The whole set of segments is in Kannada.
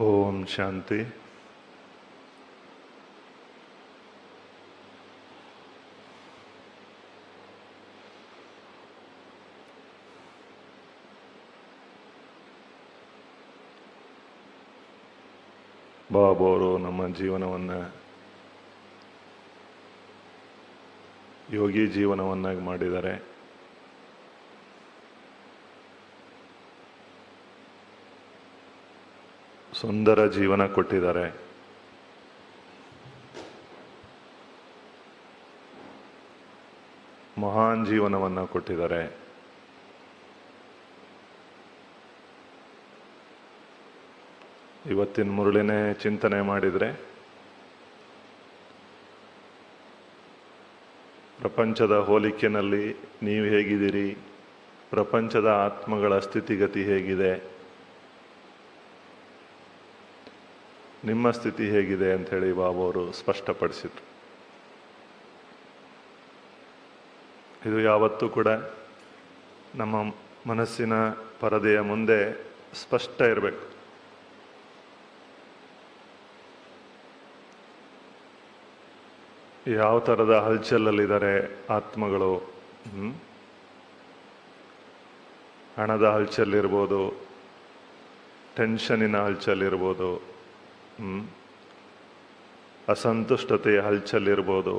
ಓಂ ಶಾಂತಿ ಬಾಬು ಅವರು ನಮ್ಮ ಜೀವನವನ್ನು ಯೋಗಿ ಜೀವನವನ್ನಾಗಿ ಮಾಡಿದ್ದಾರೆ ಸುಂದರ ಜೀವನ ಕೊಟ್ಟಿದ್ದಾರೆ ಮಹಾನ್ ಜೀವನವನ್ನು ಕೊಟ್ಟಿದ್ದಾರೆ ಇವತ್ತಿನ ಮುರುಳಿನೇ ಚಿಂತನೆ ಮಾಡಿದರೆ ಪ್ರಪಂಚದ ಹೋಲಿಕೆನಲ್ಲಿ ನೀವು ಹೇಗಿದ್ದೀರಿ ಪ್ರಪಂಚದ ಆತ್ಮಗಳ ಸ್ಥಿತಿಗತಿ ಹೇಗಿದೆ ನಿಮ್ಮ ಸ್ಥಿತಿ ಹೇಗಿದೆ ಅಂತ ಹೇಳಿ ಬಾಬು ಅವರು ಸ್ಪಷ್ಟಪಡಿಸಿದ್ರು ಇದು ಯಾವತ್ತೂ ಕೂಡ ನಮ್ಮ ಮನಸ್ಸಿನ ಪರದೆಯ ಮುಂದೆ ಸ್ಪಷ್ಟ ಇರಬೇಕು ಯಾವ ಥರದ ಹಲ್ಚಲಲ್ಲಿದ್ದಾರೆ ಆತ್ಮಗಳು ಹ್ಮ್? ಹಣದ ಹಲ್ಚಲ್ ಇರ್ಬೋದು ಟೆನ್ಷನಿನ ಹಲ್ಚಲ್ ಇರ್ಬೋದು ಹ್ಮ್? ಅಸಂತುಷ್ಟತೆಯ ಹಲ್ಚಲ್ ಇರ್ಬೋದು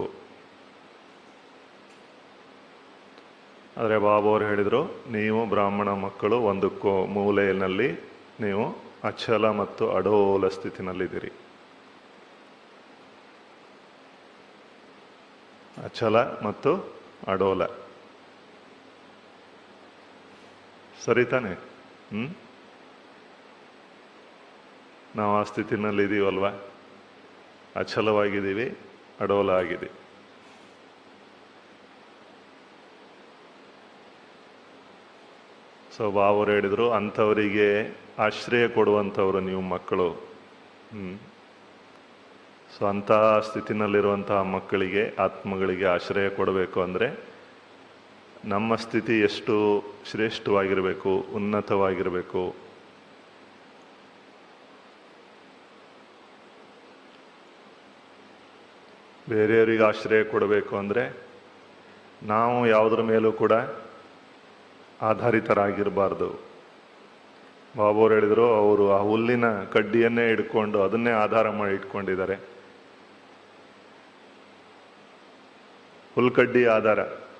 ಆದರೆ ಬಾಬು ಅವರು ಹೇಳಿದರು ನೀವು ಬ್ರಾಹ್ಮಣ ಮಕ್ಕಳು ಒಂದು ಕೋ ಮೂಲೆಯಲ್ಲಿ ನೀವು ಅಚಲ ಮತ್ತು ಅಡೋಲ ಸ್ಥಿತಿನಲ್ಲಿದ್ದೀರಿ ಅಚಲ ಮತ್ತು ಅಡೋಲ ಸರಿ ತಾನೆ ಹ್ಮ್ ನಾವು ಆ ಸ್ಥಿತಿನಲ್ಲಿ ಇದೀವಲ್ವಾ ಅಚಲವಾಗಿದ್ದೀವಿ ಅಡೋಲ ಆಗಿದ್ದೀವಿ ಸೊ ಬಾವರು ಹೇಳಿದ್ರು ಅಂಥವರಿಗೆ ಆಶ್ರಯ ಕೊಡುವಂಥವ್ರು ನೀವು ಮಕ್ಕಳು ಹ್ಮ್ ಸೊ ಅಂತಹ ಸ್ಥಿತಿನಲ್ಲಿರುವಂತಹ ಮಕ್ಕಳಿಗೆ ಆತ್ಮಗಳಿಗೆ ಆಶ್ರಯ ಕೊಡಬೇಕು ಅಂದರೆ ನಮ್ಮ ಸ್ಥಿತಿ ಎಷ್ಟು ಶ್ರೇಷ್ಠವಾಗಿರಬೇಕು ಉನ್ನತವಾಗಿರಬೇಕು ಬೇರೆಯವರಿಗೆ ಆಶ್ರಯ ಕೊಡಬೇಕು ಅಂದರೆ ನಾವು ಯಾವುದ್ರ ಮೇಲೂ ಕೂಡ ಆಧಾರಿತರಾಗಿರಬಾರ್ದು ಬಾಬುವ್ರು ಹೇಳಿದರು ಅವರು ಆ ಹುಲ್ಲಿನ ಕಡ್ಡಿಯನ್ನೇ ಹಿಡ್ಕೊಂಡು ಅದನ್ನೇ ಆಧಾರ ಮಾಡಿ ಇಟ್ಕೊಂಡಿದ್ದಾರೆ ಹುಲ್ಕಡ್ಡಿ ಆಧಾರ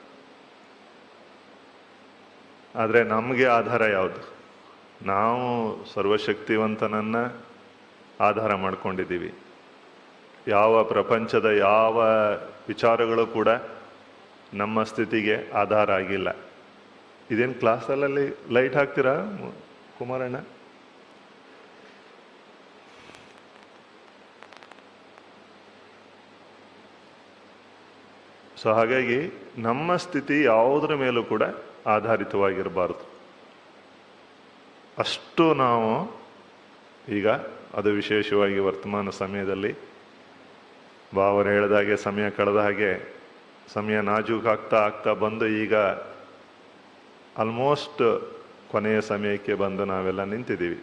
ಆದರೆ ನಮಗೆ ಆಧಾರ ಯಾವುದು ನಾವು ಸರ್ವಶಕ್ತಿವಂತನನ್ನ ಆಧಾರ ಮಾಡ್ಕೊಂಡಿದ್ದೀವಿ ಯಾವ ಪ್ರಪಂಚದ ಯಾವ ವಿಚಾರಗಳು ಕೂಡ ನಮ್ಮ ಸ್ಥಿತಿಗೆ ಆಧಾರ ಆಗಿಲ್ಲ ಇದೇನು ಕ್ಲಾಸಲ್ಲಿ ಲೈಟ್ ಹಾಕ್ತೀರಾ ಮು- ಕುಮಾರಣ್ಣ ಸೊ ಹಾಗಾಗಿ ನಮ್ಮ ಸ್ಥಿತಿ ಯಾವುದರ ಮೇಲೂ ಕೂಡ ಆಧಾರಿತವಾಗಿರಬಾರ್ದು ಅಷ್ಟು ನಾವು ಈಗ ಅದು ವಿಶೇಷವಾಗಿ ವರ್ತಮಾನ ಸಮಯದಲ್ಲಿ ಬಾವರು ಹೇಳಿದಾಗೆ ಸಮಯ ಕಳೆದ ಹಾಗೆ ಸಮಯ ನಾಜೂಕ್ ಆಗ್ತಾ ಆಗ್ತಾ ಬಂದು ಈಗ ಆಲ್ಮೋಸ್ಟ್ ಕೊನೆಯ ಸಮಯಕ್ಕೆ ಬಂದು ನಾವೆಲ್ಲ ನಿಂತಿದ್ದೀವಿ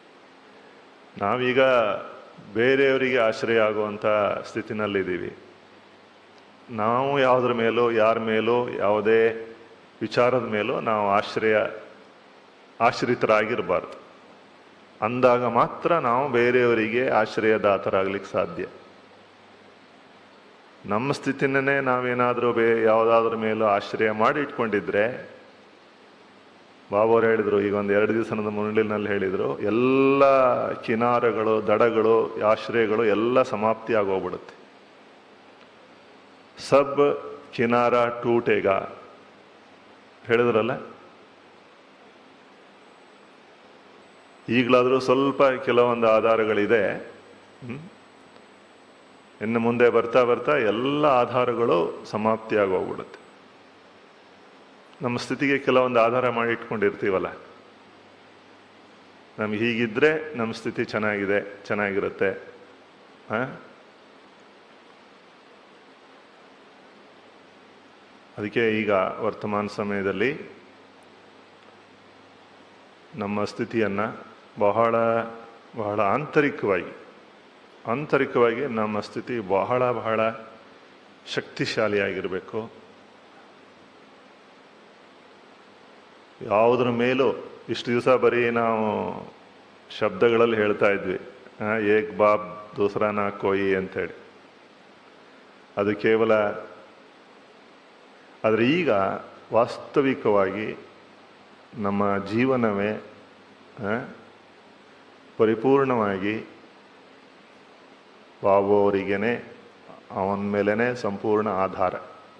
ನಾವೀಗ ಬೇರೆಯವರಿಗೆ ಆಶ್ರಯ ಆಗುವಂಥ ಸ್ಥಿತಿನಲ್ಲಿದ್ದೀವಿ ನಾವು ಯಾವುದ್ರ ಮೇಲೂ ಯಾರ ಮೇಲೂ ಯಾವುದೇ ವಿಚಾರದ ಮೇಲೂ ನಾವು ಆಶ್ರಯ ಆಶ್ರಿತರಾಗಿರಬಾರ್ದು ಅಂದಾಗ ಮಾತ್ರ ನಾವು ಬೇರೆಯವರಿಗೆ ಆಶ್ರಯದಾತರಾಗ್ಲಿಕ್ಕೆ ಸಾಧ್ಯ ನಮ್ಮ ಸ್ಥಿತಿನೇ ನಾವೇನಾದರೂ ಬೇ ಯಾವುದಾದ್ರ ಮೇಲೂ ಆಶ್ರಯ ಮಾಡಿ ಇಟ್ಕೊಂಡಿದ್ರೆ ಬಾಬು ಅವ್ರು ಹೇಳಿದ್ರು ಈಗ ಒಂದು ಎರಡು ದಿವಸದ ಮುರುಳಿನಲ್ಲಿ ಹೇಳಿದ್ರು ಎಲ್ಲ ಕಿನಾರಗಳು ದಡಗಳು ಆಶ್ರಯಗಳು ಎಲ್ಲ ಸಮಾಪ್ತಿ ಆಗೋಗ್ಬಿಡುತ್ತೆ ಸಬ್ ಕಿನಾರ ಟೂಟೇಗ ಹೇಳಿದ್ರಲ್ಲ ಈಗಲಾದರೂ ಸ್ವಲ್ಪ ಕೆಲವೊಂದು ಆಧಾರಗಳಿದೆ ಹ್ಮ್? ಇನ್ನು ಮುಂದೆ ಬರ್ತಾ ಬರ್ತಾ ಎಲ್ಲ ಆಧಾರಗಳು ಸಮಾಪ್ತಿ ಆಗೋಗ್ಬಿಡುತ್ತೆ ನಮ್ಮ ಸ್ಥಿತಿಗೆ ಕೆಲವೊಂದು ಆಧಾರ ಮಾಡಿ ಇಟ್ಕೊಂಡಿರ್ತೀವಲ್ಲ ನಮ್ಗೆ ಹೀಗಿದ್ರೆ ನಮ್ಮ ಸ್ಥಿತಿ ಚೆನ್ನಾಗಿದೆ ಚೆನ್ನಾಗಿರುತ್ತೆ ಆ? ಅದಕ್ಕೆ ಈಗ ವರ್ತಮಾನ ಸಮಯದಲ್ಲಿ ನಮ್ಮ ಸ್ಥಿತಿಯನ್ನು ಬಹಳ ಬಹಳ ಆಂತರಿಕವಾಗಿ ಆಂತರಿಕವಾಗಿ ನಮ್ಮ ಸ್ಥಿತಿ ಬಹಳ ಬಹಳ ಶಕ್ತಿಶಾಲಿಯಾಗಿರಬೇಕು ಯಾವುದ್ರ ಮೇಲೂ ಇಷ್ಟು ದಿವಸ ಬರೀ ನಾವು ಶಬ್ದಗಳಲ್ಲಿ ಹೇಳ್ತಾ ಇದ್ವಿ ಆ, ಏಕ್ ಬಾಬ್ ದೂಸರಾನ ಕೋಯಿ ಅಂತೇಳಿ ಅದು ಕೇವಲ ಆದರೆ ಈಗ ವಾಸ್ತವಿಕವಾಗಿ ನಮ್ಮ ಜೀವನವೇ ಆ, ಪರಿಪೂರ್ಣವಾಗಿ ಬಾಬುವರಿಗೇನೆ ಅವನ ಮೇಲೇ ಸಂಪೂರ್ಣ ಆಧಾರ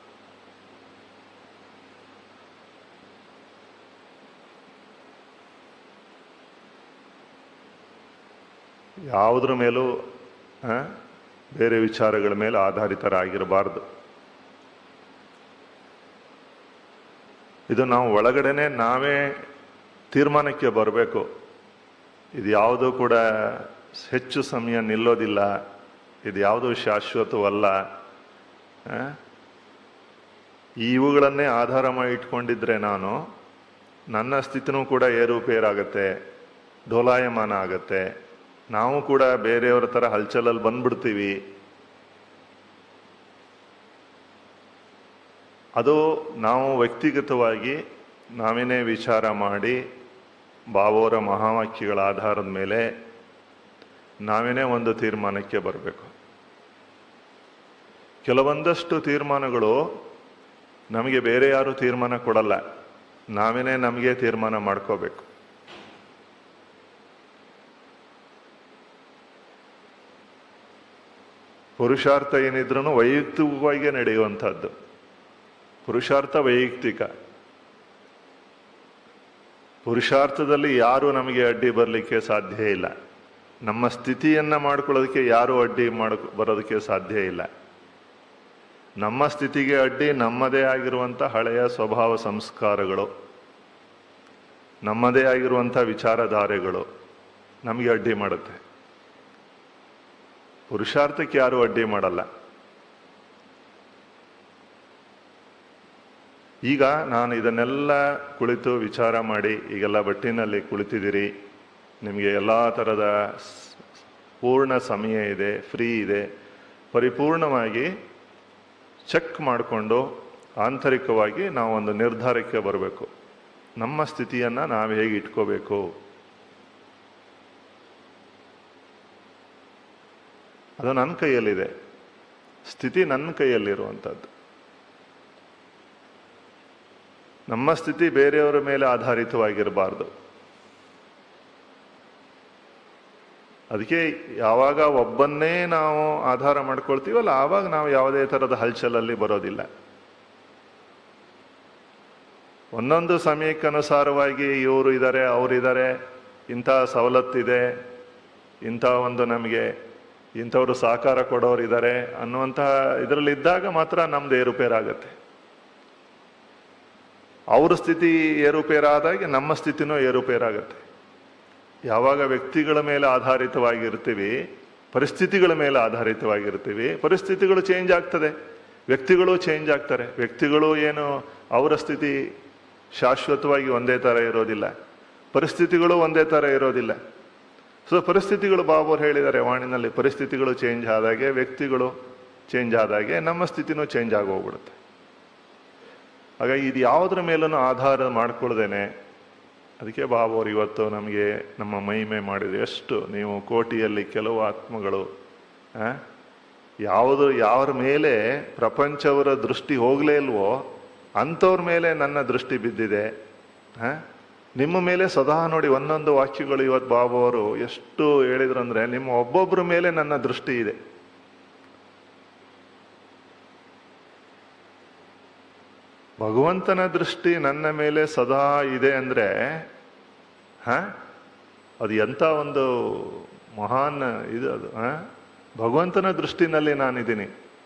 ಯಾವುದ್ರ ಮೇಲೂ ಆ, ಬೇರೆ ವಿಚಾರಗಳ ಮೇಲೆ ಆಧಾರಿತರಾಗಿರಬಾರ್ದು ಇದು ನಾವು ಒಳಗಡೆನೆ ನಾವೇ ತೀರ್ಮಾನಕ್ಕೆ ಬರಬೇಕು ಇದು ಯಾವುದೂ ಕೂಡ ಹೆಚ್ಚು ಸಮಯ ನಿಲ್ಲೋದಿಲ್ಲ ಇದು ಯಾವುದೂ ಶಾಶ್ವತವಲ್ಲ ಆ? ಇವುಗಳನ್ನೇ ಆಧಾರ ಮಾಡಿ ಇಟ್ಕೊಂಡಿದ್ರೆ ನಾನು ನನ್ನ ಸ್ಥಿತಿನೂ ಕೂಡ ಏರುಪೇರಾಗತ್ತೆ ಡೋಲಾಯಮಾನ ಆಗತ್ತೆ ನಾವು ಕೂಡ ಬೇರೆಯವರ ಥರ ಹಲ್ಚಲಲ್ಲಿ ಬಂದ್ಬಿಡ್ತೀವಿ ಅದು ನಾವು ವ್ಯಕ್ತಿಗತವಾಗಿ ನಾವೇನೇ ವಿಚಾರ ಮಾಡಿ ಬಾಬೋರ ಮಹಾವಾಕ್ಯಗಳ ಆಧಾರದ ಮೇಲೆ ನಾವೇನೇ ಒಂದು ತೀರ್ಮಾನಕ್ಕೆ ಬರಬೇಕು ಕೆಲವೊಂದಷ್ಟು ತೀರ್ಮಾನಗಳು ನಮಗೆ ಬೇರೆ ಯಾರು ತೀರ್ಮಾನ ಕೊಡಲ್ಲ ನಾವೇನೇ ನಮಗೆ ತೀರ್ಮಾನ ಮಾಡ್ಕೋಬೇಕು ಪುರುಷಾರ್ಥ ಏನಿದ್ರೂ ವೈಯಕ್ತಿಕವಾಗಿ ನಡೆಯುವಂಥದ್ದು ಪುರುಷಾರ್ಥ ವೈಯಕ್ತಿಕ ಪುರುಷಾರ್ಥದಲ್ಲಿ ಯಾರು ನಮಗೆ ಅಡ್ಡಿ ಬರಲಿಕ್ಕೆ ಸಾಧ್ಯ ಇಲ್ಲ ನಮ್ಮ ಸ್ಥಿತಿಯನ್ನ ಮಾಡ್ಕೊಳ್ಳೋದಕ್ಕೆ ಯಾರು ಅಡ್ಡಿ ಮಾಡ ಬರೋದಕ್ಕೆ ಸಾಧ್ಯ ಇಲ್ಲ ನಮ್ಮ ಸ್ಥಿತಿಗೆ ಅಡ್ಡಿ ನಮ್ಮದೇ ಆಗಿರುವಂಥ ಹಳೆಯ ಸ್ವಭಾವ ಸಂಸ್ಕಾರಗಳು ನಮ್ಮದೇ ಆಗಿರುವಂಥ ವಿಚಾರಧಾರೆಗಳು ನಮಗೆ ಅಡ್ಡಿ ಮಾಡುತ್ತೆ ಪುರುಷಾರ್ಥಕ್ಕೆ ಯಾರು ಅಡ್ಡಿ ಮಾಡಲ್ಲ ಈಗ ನಾನು ಇದನ್ನೆಲ್ಲ ಕುಳಿತು ವಿಚಾರ ಮಾಡಿ ಈಗೆಲ್ಲ ಬಟ್ಟಿನಲ್ಲಿ ಕುಳಿತಿದ್ದೀರಿ ನಿಮಗೆ ಎಲ್ಲ ಥರದ ಸ್- ಪೂರ್ಣ ಸಮಯ ಇದೆ ಫ್ರೀ ಇದೆ ಪರಿಪೂರ್ಣವಾಗಿ ಚೆಕ್ ಮಾಡಿಕೊಂಡು ಆಂತರಿಕವಾಗಿ ನಾವು ಒಂದು ನಿರ್ಧಾರಕ್ಕೆ ಬರಬೇಕು ನಮ್ಮ ಸ್ಥಿತಿಯನ್ನು ನಾವು ಹೇಗೆ ಇಟ್ಕೋಬೇಕು ಅದು ನನ್ನ ಕೈಯಲ್ಲಿದೆ ಸ್ಥಿತಿ ನನ್ನ ಕೈಯಲ್ಲಿರುವಂಥದ್ದು ನಮ್ಮ ಸ್ಥಿತಿ ಬೇರೆಯವರ ಮೇಲೆ ಆಧಾರಿತವಾಗಿರಬಾರ್ದು ಅದಕ್ಕೆ ಯಾವಾಗ ಒಬ್ಬನ್ನೇ ನಾವು ಆಧಾರ ಮಾಡ್ಕೊಳ್ತೀವಲ್ಲ ಆವಾಗ ನಾವು ಯಾವುದೇ ಥರದ ಹಲ್ಚಲಲ್ಲಿ ಬರೋದಿಲ್ಲ ಒಂದೊಂದು ಸಮಯಕ್ಕನುಸಾರವಾಗಿ ಇವರು ಇದ್ದಾರೆ ಅವರಿದ್ದಾರೆ ಇಂಥ ಸವಲತ್ತಿದೆ ಇಂಥ ಒಂದು ನಮಗೆ ಇಂಥವ್ರು ಸಹಕಾರ ಕೊಡೋರು ಇದ್ದಾರೆ ಅನ್ನುವಂತಹ ಇದರಲ್ಲಿ ಇದ್ದಾಗ ಮಾತ್ರ ನಮ್ದು ಏರುಪೇರಾಗತ್ತೆ ಅವ್ರ ಸ್ಥಿತಿ ಏರುಪೇರಾದಾಗೆ ನಮ್ಮ ಸ್ಥಿತಿನೂ ಏರುಪೇರಾಗತ್ತೆ ಯಾವಾಗ ವ್ಯಕ್ತಿಗಳ ಮೇಲೆ ಆಧಾರಿತವಾಗಿರ್ತೀವಿ ಪರಿಸ್ಥಿತಿಗಳ ಮೇಲೆ ಆಧಾರಿತವಾಗಿರ್ತೀವಿ ಪರಿಸ್ಥಿತಿಗಳು ಚೇಂಜ್ ಆಗ್ತದೆ ವ್ಯಕ್ತಿಗಳು ಚೇಂಜ್ ಆಗ್ತಾರೆ ವ್ಯಕ್ತಿಗಳು ಏನು ಅವರ ಸ್ಥಿತಿ ಶಾಶ್ವತವಾಗಿ ಒಂದೇ ಥರ ಇರೋದಿಲ್ಲ ಪರಿಸ್ಥಿತಿಗಳು ಒಂದೇ ಥರ ಇರೋದಿಲ್ಲ ಸೊ ಪರಿಸ್ಥಿತಿಗಳು ಬಾಬುರು ಹೇಳಿದ್ದಾರೆ ವಾಣಿನಲ್ಲಿ ಪರಿಸ್ಥಿತಿಗಳು ಚೇಂಜ್ ಆದಾಗೆ ವ್ಯಕ್ತಿಗಳು ಚೇಂಜ್ ಆದಾಗೆ ನಮ್ಮ ಸ್ಥಿತಿನೂ ಚೇಂಜ್ ಆಗೋಗ್ಬಿಡುತ್ತೆ ಹಾಗಾಗಿ ಇದು ಯಾವುದ್ರ ಮೇಲೂ ಆಧಾರ ಮಾಡ್ಕೊಳ್ದೇನೆ ಅದಕ್ಕೆ ಬಾಬುವರು ಇವತ್ತು ನಮಗೆ ನಮ್ಮ ಮಹಿಮೆ ಮಾಡಿದ್ರು ಎಷ್ಟು ನೀವು ಕೋಟಿಯಲ್ಲಿ ಕೆಲವು ಆತ್ಮಗಳು ಆ, ಯಾವುದು ಯಾರ ಮೇಲೆ ಪ್ರಪಂಚವರ ದೃಷ್ಟಿ ಹೋಗಲೇ ಇಲ್ವೋ ಅಂಥವ್ರ ಮೇಲೆ ನನ್ನ ದೃಷ್ಟಿ ಬಿದ್ದಿದೆ ಆ, ನಿಮ್ಮ ಮೇಲೆ ಸದಾ ನೋಡಿ ಒಂದೊಂದು ವಾಕ್ಯಗಳು ಇವತ್ತು ಬಾಬು ಅವರು ಎಷ್ಟು ಹೇಳಿದ್ರು ಅಂದ್ರೆ ನಿಮ್ಮ ಒಬ್ಬೊಬ್ಬರ ಮೇಲೆ ನನ್ನ ದೃಷ್ಟಿ ಇದೆ ಭಗವಂತನ ದೃಷ್ಟಿ ನನ್ನ ಮೇಲೆ ಸದಾ ಇದೆ ಅಂದ್ರೆ ಹ ಅದು ಎಂಥ ಒಂದು ಮಹಾನ್ ಇದು ಅದು ಹ? ಭಗವಂತನ ದೃಷ್ಟಿನಲ್ಲಿ ನಾನಿದ್ದೀನಿ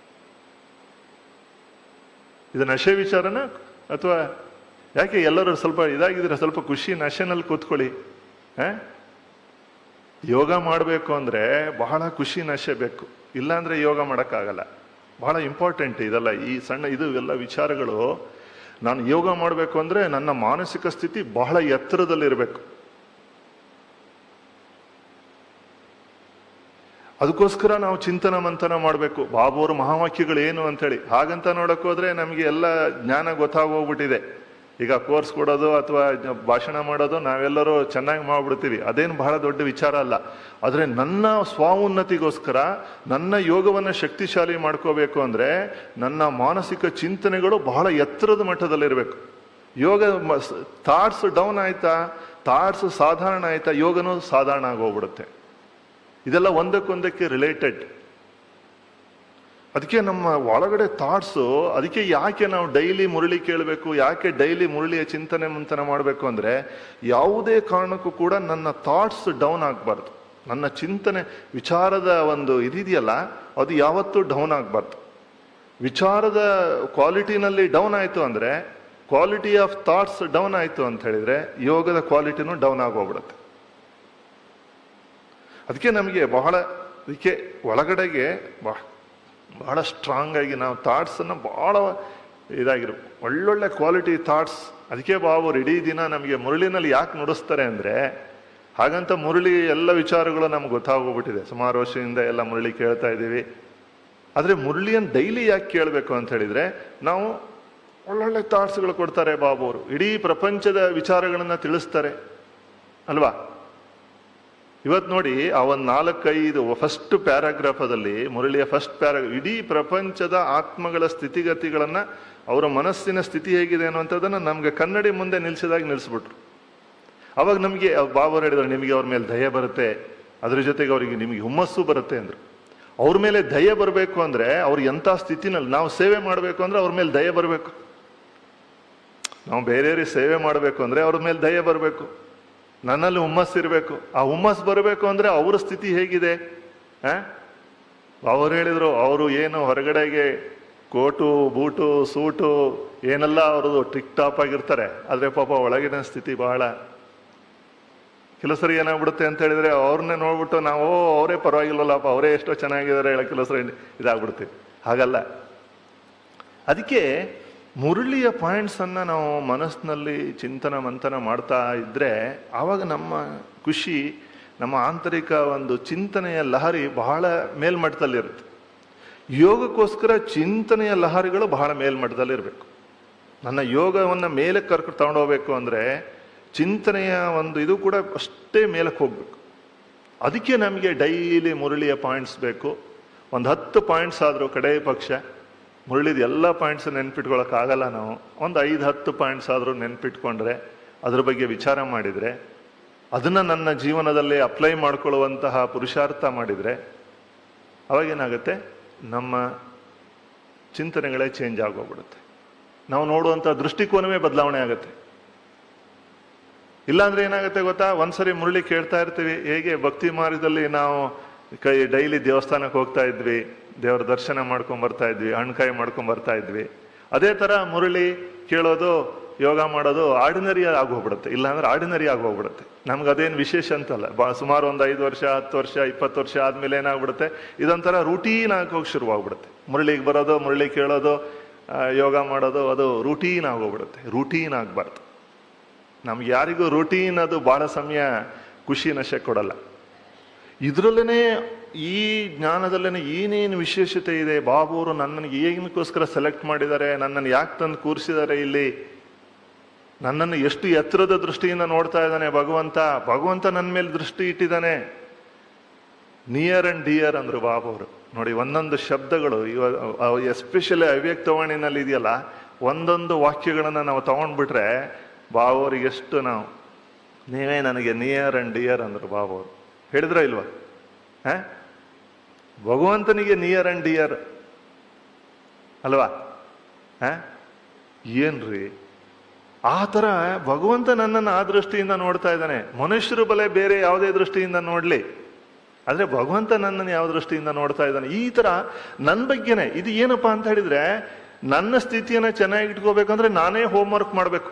ಇದು ನಶೆ ವಿಚಾರನ ಅಥವಾ ಯಾಕೆ ಎಲ್ಲರೂ ಸ್ವಲ್ಪ ಇದಾಗಿದ್ರೆ ಸ್ವಲ್ಪ ಖುಷಿ ನಶೆನಲ್ಲಿ ಕೂತ್ಕೊಳ್ಳಿ ಹ? ಯೋಗ ಮಾಡಬೇಕು ಅಂದ್ರೆ ಬಹಳ ಖುಷಿ ನಶೆ ಬೇಕು ಇಲ್ಲಾಂದ್ರೆ ಯೋಗ ಮಾಡೋಕ್ಕಾಗಲ್ಲ ಬಹಳ ಇಂಪಾರ್ಟೆಂಟ್ ಇದೆಲ್ಲ ಈ ಸಣ್ಣ ಇದು ಎಲ್ಲ ವಿಚಾರಗಳು ನಾನು ಯೋಗ ಮಾಡಬೇಕು ಅಂದ್ರೆ ನನ್ನ ಮಾನಸಿಕ ಸ್ಥಿತಿ ಬಹಳ ಎತ್ತರದಲ್ಲಿರಬೇಕು ಅದಕ್ಕೋಸ್ಕರ ನಾವು ಚಿಂತನ ಮಂಥನ ಮಾಡಬೇಕು ಬಾಬುವರ ಮಹಾವಾಕ್ಯಗಳು ಏನು ಅಂತೇಳಿ ಹಾಗಂತ ನೋಡಕ್ ಹೋದ್ರೆ ನಮಗೆ ಎಲ್ಲ ಜ್ಞಾನ ಗೊತ್ತಾಗೋಗ್ಬಿಟ್ಟಿದೆ ಈಗ ಕೋರ್ಸ್ ಕೊಡೋದು ಅಥವಾ ಭಾಷಣ ಮಾಡೋದು ನಾವೆಲ್ಲರೂ ಚೆನ್ನಾಗಿ ಮಾಡ್ಬಿಡ್ತೀವಿ ಅದೇನು ಬಹಳ ದೊಡ್ಡ ವಿಚಾರ ಅಲ್ಲ ಆದರೆ ನನ್ನ ಸ್ವಾಉನ್ನತಿಗೋಸ್ಕರ ನನ್ನ ಯೋಗವನ್ನು ಶಕ್ತಿಶಾಲಿ ಮಾಡ್ಕೋಬೇಕು ಅಂದ್ರೆ ನನ್ನ ಮಾನಸಿಕ ಚಿಂತನೆಗಳು ಬಹಳ ಎತ್ತರದ ಮಟ್ಟದಲ್ಲಿರಬೇಕು ಯೋಗ ಥಾಟ್ಸ್ ಡೌನ್ ಆಯ್ತಾ ಥಾಟ್ಸ್ ಸಾಧಾರಣ ಆಯ್ತಾ ಯೋಗನೂ ಸಾಧಾರಣ ಆಗೋಗ್ಬಿಡುತ್ತೆ ಇದೆಲ್ಲ ಒಂದಕ್ಕೊಂದಕ್ಕೆ ರಿಲೇಟೆಡ್ ಅದಕ್ಕೆ ನಮ್ಮ ಒಳಗಡೆ ಥಾಟ್ಸು ಅದಕ್ಕೆ ಯಾಕೆ ನಾವು ಡೈಲಿ ಮುರಳಿ ಕೇಳಬೇಕು ಯಾಕೆ ಡೈಲಿ ಮುರಳಿಯ ಚಿಂತನೆ ಮಂಥನ ಮಾಡಬೇಕು ಅಂದ್ರೆ ಯಾವುದೇ ಕಾರಣಕ್ಕೂ ಕೂಡ ನನ್ನ ಥಾಟ್ಸ್ ಡೌನ್ ಆಗಬಾರ್ದು ನನ್ನ ಚಿಂತನೆ ವಿಚಾರದ ಒಂದು ಇದಿದೆಯಲ್ಲ ಅದು ಯಾವತ್ತೂ ಡೌನ್ ಆಗಬಾರ್ದು ವಿಚಾರದ ಕ್ವಾಲಿಟಿನಲ್ಲಿ ಡೌನ್ ಆಯಿತು ಅಂದ್ರೆ ಕ್ವಾಲಿಟಿ ಆಫ್ ಥಾಟ್ಸ್ ಡೌನ್ ಆಯಿತು ಅಂತ ಹೇಳಿದ್ರೆ ಯೋಗದ ಕ್ವಾಲಿಟಿನೂ ಡೌನ್ ಆಗೋಗ್ಬಿಡುತ್ತೆ ಅದಕ್ಕೆ ನಮಗೆ ಬಹಳ ಅದಕ್ಕೆ ಒಳಗಡೆಗೆ ಬಹಳ ಬಹಳ ಸ್ಟ್ರಾಂಗ್ ಆಗಿ ನಾವು ಥಾಟ್ಸನ್ನು ಬಹಳ ಇದಾಗಿರು ಒಳ್ಳೊಳ್ಳೆ ಕ್ವಾಲಿಟಿ ಥಾಟ್ಸ್ ಅದಕ್ಕೆ ಬಾಬು ಇಡೀ ದಿನ ನಮಗೆ ಮುರಳಿನಲ್ಲಿ ಯಾಕೆ ನುಡಿಸ್ತಾರೆ ಅಂದರೆ ಹಾಗಂತ ಮುರಳಿ ಎಲ್ಲ ವಿಚಾರಗಳು ನಮ್ಗೆ ಗೊತ್ತಾಗೋಗ್ಬಿಟ್ಟಿದೆ ಸುಮಾರು ವರ್ಷದಿಂದ ಎಲ್ಲ ಮುರಳಿ ಕೇಳ್ತಾ ಇದ್ದೀವಿ ಆದರೆ ಮುರಳಿಯನ್ನು ಡೈಲಿ ಯಾಕೆ ಕೇಳಬೇಕು ಅಂತ ಹೇಳಿದ್ರೆ ನಾವು ಒಳ್ಳೊಳ್ಳೆ ಥಾಟ್ಸ್ಗಳು ಕೊಡ್ತಾರೆ ಬಾಬು ಅವರು ಇಡೀ ಪ್ರಪಂಚದ ವಿಚಾರಗಳನ್ನ ತಿಳಿಸ್ತಾರೆ ಅಲ್ವಾ ಇವತ್ತು ನೋಡಿ ಆ ಒಂದು ನಾಲ್ಕೈದು ಫಸ್ಟ್ ಪ್ಯಾರಾಗ್ರಾಫದಲ್ಲಿ ಮುರಳಿಯ ಫಸ್ಟ್ ಪ್ಯಾರಾ ಇಡೀ ಪ್ರಪಂಚದ ಆತ್ಮಗಳ ಸ್ಥಿತಿಗತಿಗಳನ್ನ ಅವರ ಮನಸ್ಸಿನ ಸ್ಥಿತಿ ಹೇಗಿದೆ ಅನ್ನುವಂಥದ್ದನ್ನ ನಮ್ಗೆ ಕನ್ನಡಿ ಮುಂದೆ ನಿಲ್ಸಿದಾಗ ನಿಲ್ಲಿಸ್ಬಿಟ್ರು ಅವಾಗ ನಮಗೆ ಬಾಬರು ಹೇಳಿದ್ರು ನಿಮಗೆ ಅವ್ರ ಮೇಲೆ ದಯ ಬರುತ್ತೆ ಅದ್ರ ಜೊತೆಗೆ ಅವರಿಗೆ ನಿಮಗೆ ಹುಮ್ಮಸ್ಸು ಬರುತ್ತೆ ಅಂದ್ರು ಅವ್ರ ಮೇಲೆ ದಯ ಬರಬೇಕು ಅಂದ್ರೆ ಅವ್ರು ಎಂಥ ಸ್ಥಿತಿನಲ್ಲಿ ನಾವು ಸೇವೆ ಮಾಡಬೇಕು ಅಂದ್ರೆ ಅವ್ರ ಮೇಲೆ ದಯ ಬರಬೇಕು ನಾವು ಬೇರೆಯವ್ರಿಗೆ ಸೇವೆ ಮಾಡಬೇಕು ಅಂದ್ರೆ ಅವ್ರ ಮೇಲೆ ದಯ ಬರಬೇಕು ನನ್ನಲ್ಲಿ ಹುಮ್ಮಸ್ ಇರಬೇಕು ಆ ಹುಮ್ಮಸ್ ಬರಬೇಕು ಅಂದ್ರೆ ಅವ್ರ ಸ್ಥಿತಿ ಹೇಗಿದೆ ಆ ಅವ್ರು ಹೇಳಿದ್ರು ಅವರು ಏನು ಹೊರಗಡೆಗೆ ಕೋಟು ಬೂಟು ಸೂಟು ಏನೆಲ್ಲ ಅವ್ರದ್ದು ಟಿಕ್ ಟಾಪ್ ಆಗಿರ್ತಾರೆ ಆದ್ರೆ ಪಾಪ ಒಳಗಿನ ಸ್ಥಿತಿ ಬಹಳ ಕೆಲವು ಸರಿ ಏನಾಗ್ಬಿಡುತ್ತೆ ಅಂತ ಹೇಳಿದ್ರೆ ಅವ್ರನ್ನೇ ನೋಡ್ಬಿಟ್ಟು ನಾವು ಅವರೇ ಪರವಾಗಿಲ್ವಲ್ಲಪ್ಪ ಅವರೇ ಎಷ್ಟೋ ಚೆನ್ನಾಗಿದ್ದಾರೆ ಹೇಳೋ ಕೆಲವು ಸರಿ ಇದಾಗ್ಬಿಡ್ತೀವಿ ಹಾಗಲ್ಲ ಅದಕ್ಕೆ ಮುರಳಿಯ ಪಾಯಿಂಟ್ಸ್ ಅನ್ನ ನಾವು ಮನಸ್ಸಿನಲ್ಲಿ ಚಿಂತನ ಮಂಥನ ಮಾಡ್ತಾ ಇದ್ರೆ ಆವಾಗ ನಮ್ಮ ಖುಷಿ ನಮ್ಮ ಆಂತರಿಕ ಒಂದು ಚಿಂತನೆಯ ಲಹರಿ ಬಹಳ ಮೇಲ್ಮಟ್ಟದಲ್ಲಿರುತ್ತೆ ಯೋಗಕ್ಕೋಸ್ಕರ ಚಿಂತನೆಯ ಲಹರಿಗಳು ಬಹಳ ಮೇಲ್ಮಟ್ಟದಲ್ಲಿರಬೇಕು ನನ್ನ ಯೋಗವನ್ನು ಮೇಲೆ ಕರ್ಕೊಂಡು ತಗೊಂಡೋಗ್ಬೇಕು ಅಂದ್ರೆ ಚಿಂತನೆಯ ಒಂದು ಇದು ಕೂಡ ಅಷ್ಟೇ ಮೇಲಕ್ಕೆ ಹೋಗ್ಬೇಕು ಅದಕ್ಕೆ ನಮಗೆ ಡೈಲಿ ಮುರಳಿಯ ಪಾಯಿಂಟ್ಸ್ ಬೇಕು ಒಂದು ಹತ್ತು ಪಾಯಿಂಟ್ಸ್ ಆದರೂ ಕಡೆ ಪಕ್ಷ ಮುರಳಿದ ಎಲ್ಲ ಪಾಯಿಂಟ್ಸ್ ನೆನ್ಪಿಟ್ಕೊಳಕ್ಕಾಗಲ್ಲ ನಾವು ಒಂದು ಐದು ಹತ್ತು ಪಾಯಿಂಟ್ಸ್ ಆದರೂ ನೆನ್ಪಿಟ್ಕೊಂಡ್ರೆ ಅದ್ರ ಬಗ್ಗೆ ವಿಚಾರ ಮಾಡಿದರೆ ಅದನ್ನು ನನ್ನ ಜೀವನದಲ್ಲಿ ಅಪ್ಲೈ ಮಾಡ್ಕೊಳ್ಳುವಂತಹ ಪುರುಷಾರ್ಥ ಮಾಡಿದರೆ ಅವಾಗೇನಾಗುತ್ತೆ ನಮ್ಮ ಚಿಂತನೆಗಳೇ ಚೇಂಜ್ ಆಗೋಗ್ಬಿಡುತ್ತೆ ನಾವು ನೋಡುವಂಥ ದೃಷ್ಟಿಕೋನವೇ ಬದಲಾವಣೆ ಆಗುತ್ತೆ ಇಲ್ಲಾಂದ್ರೆ ಏನಾಗುತ್ತೆ ಗೊತ್ತಾ ಒಂದ್ಸರಿ ಮುರಳಿ ಕೇಳ್ತಾ ಇರ್ತೀವಿ ಹೇಗೆ ಭಕ್ತಿ ಮಾರ್ಗದಲ್ಲಿ ನಾವು ಕೈ ಡೈಲಿ ದೇವಸ್ಥಾನಕ್ಕೆ ಹೋಗ್ತಾ ಇದ್ವಿ ದೇವರ ದರ್ಶನ ಮಾಡ್ಕೊಂಡ್ ಬರ್ತಾ ಇದ್ವಿ ಹಣ್ಕಾಯಿ ಮಾಡ್ಕೊಂಡ್ ಬರ್ತಾ ಇದ್ವಿ ಅದೇ ತರ ಮುರಳಿ ಕೇಳೋದು ಯೋಗ ಮಾಡೋದು ಆರ್ಡಿನರಿ ಆಗೋಗ್ಬಿಡುತ್ತೆ ಇಲ್ಲಾಂದ್ರೆ ಆರ್ಡಿನರಿ ಆಗೋಗ್ಬಿಡುತ್ತೆ ನಮ್ಗೆ ಅದೇನು ವಿಶೇಷ ಅಂತಲ್ಲ ಬಾ ಸುಮಾರು ಒಂದು ಐದು ವರ್ಷ ಹತ್ತು ವರ್ಷ ಇಪ್ಪತ್ತು ವರ್ಷ ಆದ್ಮೇಲೆ ಏನಾಗ್ಬಿಡುತ್ತೆ ಇದೊಂಥರ ರೂಟೀನ್ ಆಗೋಗಿ ಶುರುವಾಗ್ಬಿಡುತ್ತೆ ಮುರಳಿಗೆ ಬರೋದು ಮುರಳಿ ಕೇಳೋದು ಆ, ಯೋಗ ಮಾಡೋದು ಅದು ರೂಟೀನ್ ಆಗೋಗ್ಬಿಡುತ್ತೆ ರೂಟೀನ್ ಆಗಬಾರ್ದು ನಮ್ಗೆ ಯಾರಿಗೂ ರೂಟೀನ್ ಅದು ಬಹಳ ಸಮಯ ಖುಷಿ ನಶೆ ಕೊಡಲ್ಲ ಇದರಲ್ಲೇನೆ ಈ ಜ್ಞಾನದಲ್ಲೇನೆ ಏನೇನು ವಿಶೇಷತೆ ಇದೆ ಬಾಬು ಅವರು ನನ್ನನ್ನು ಏನಕ್ಕೋಸ್ಕರ ಸೆಲೆಕ್ಟ್ ಮಾಡಿದ್ದಾರೆ ನನ್ನನ್ನು ಯಾಕೆ ತಂದು ಕೂರಿಸಿದ್ದಾರೆ ಇಲ್ಲಿ ನನ್ನನ್ನು ಎಷ್ಟು ಎತ್ತರದ ದೃಷ್ಟಿಯಿಂದ ನೋಡ್ತಾ ಇದ್ದಾನೆ ಭಗವಂತ ಭಗವಂತ ನನ್ನ ಮೇಲೆ ದೃಷ್ಟಿ ಇಟ್ಟಿದ್ದಾನೆ ನಿಯರ್ ಅಂಡ್ ಡಿಯರ್ ಅಂದ್ರು ಬಾಬು ಅವರು ನೋಡಿ ಒಂದೊಂದು ಶಬ್ದಗಳು ಇವಾಗ ಎಸ್ಪೆಷಲಿ ಅವ್ಯಕ್ತವಾಣಿನಲ್ಲಿ ಇದೆಯಲ್ಲ ಒಂದೊಂದು ವಾಕ್ಯಗಳನ್ನ ನಾವು ತಗೊಂಡ್ಬಿಟ್ರೆ ಬಾಬು ಅವ್ರಿಗೆ ಎಷ್ಟು ನಾವು ನೀವೇ ನನಗೆ ನಿಯರ್ ಅಂಡ್ ಡಿಯರ್ ಅಂದ್ರು ಬಾಬು ಅವರು ಹೇಳಿದ್ರ ಇಲ್ವಾ ಹ ಭಗವಂತನಿಗೆ ನಿಯರ್ ಅಂಡ್ ಡಿಯರ್ ಅಲ್ವಾ ಹ ಏನ್ರಿ ಆ ಥರ ಭಗವಂತ ನನ್ನನ್ನು ಆ ದೃಷ್ಟಿಯಿಂದ ನೋಡ್ತಾ ಇದ್ದಾನೆ ಮನುಷ್ಯರು ಬಲೆ ಬೇರೆ ಯಾವುದೇ ದೃಷ್ಟಿಯಿಂದ ನೋಡ್ಲಿ ಆದ್ರೆ ಭಗವಂತ ನನ್ನನ್ನು ಯಾವ ದೃಷ್ಟಿಯಿಂದ ನೋಡ್ತಾ ಇದ್ದಾನೆ ಈ ತರ ನನ್ನ ಬಗ್ಗೆನೆ ಇದು ಏನಪ್ಪಾ ಅಂತ ಹೇಳಿದ್ರೆ ನನ್ನ ಸ್ಥಿತಿಯನ್ನ ಚೆನ್ನಾಗಿ ಇಟ್ಕೋಬೇಕಂದ್ರೆ ನಾನೇ ಹೋಮ್ವರ್ಕ್ ಮಾಡಬೇಕು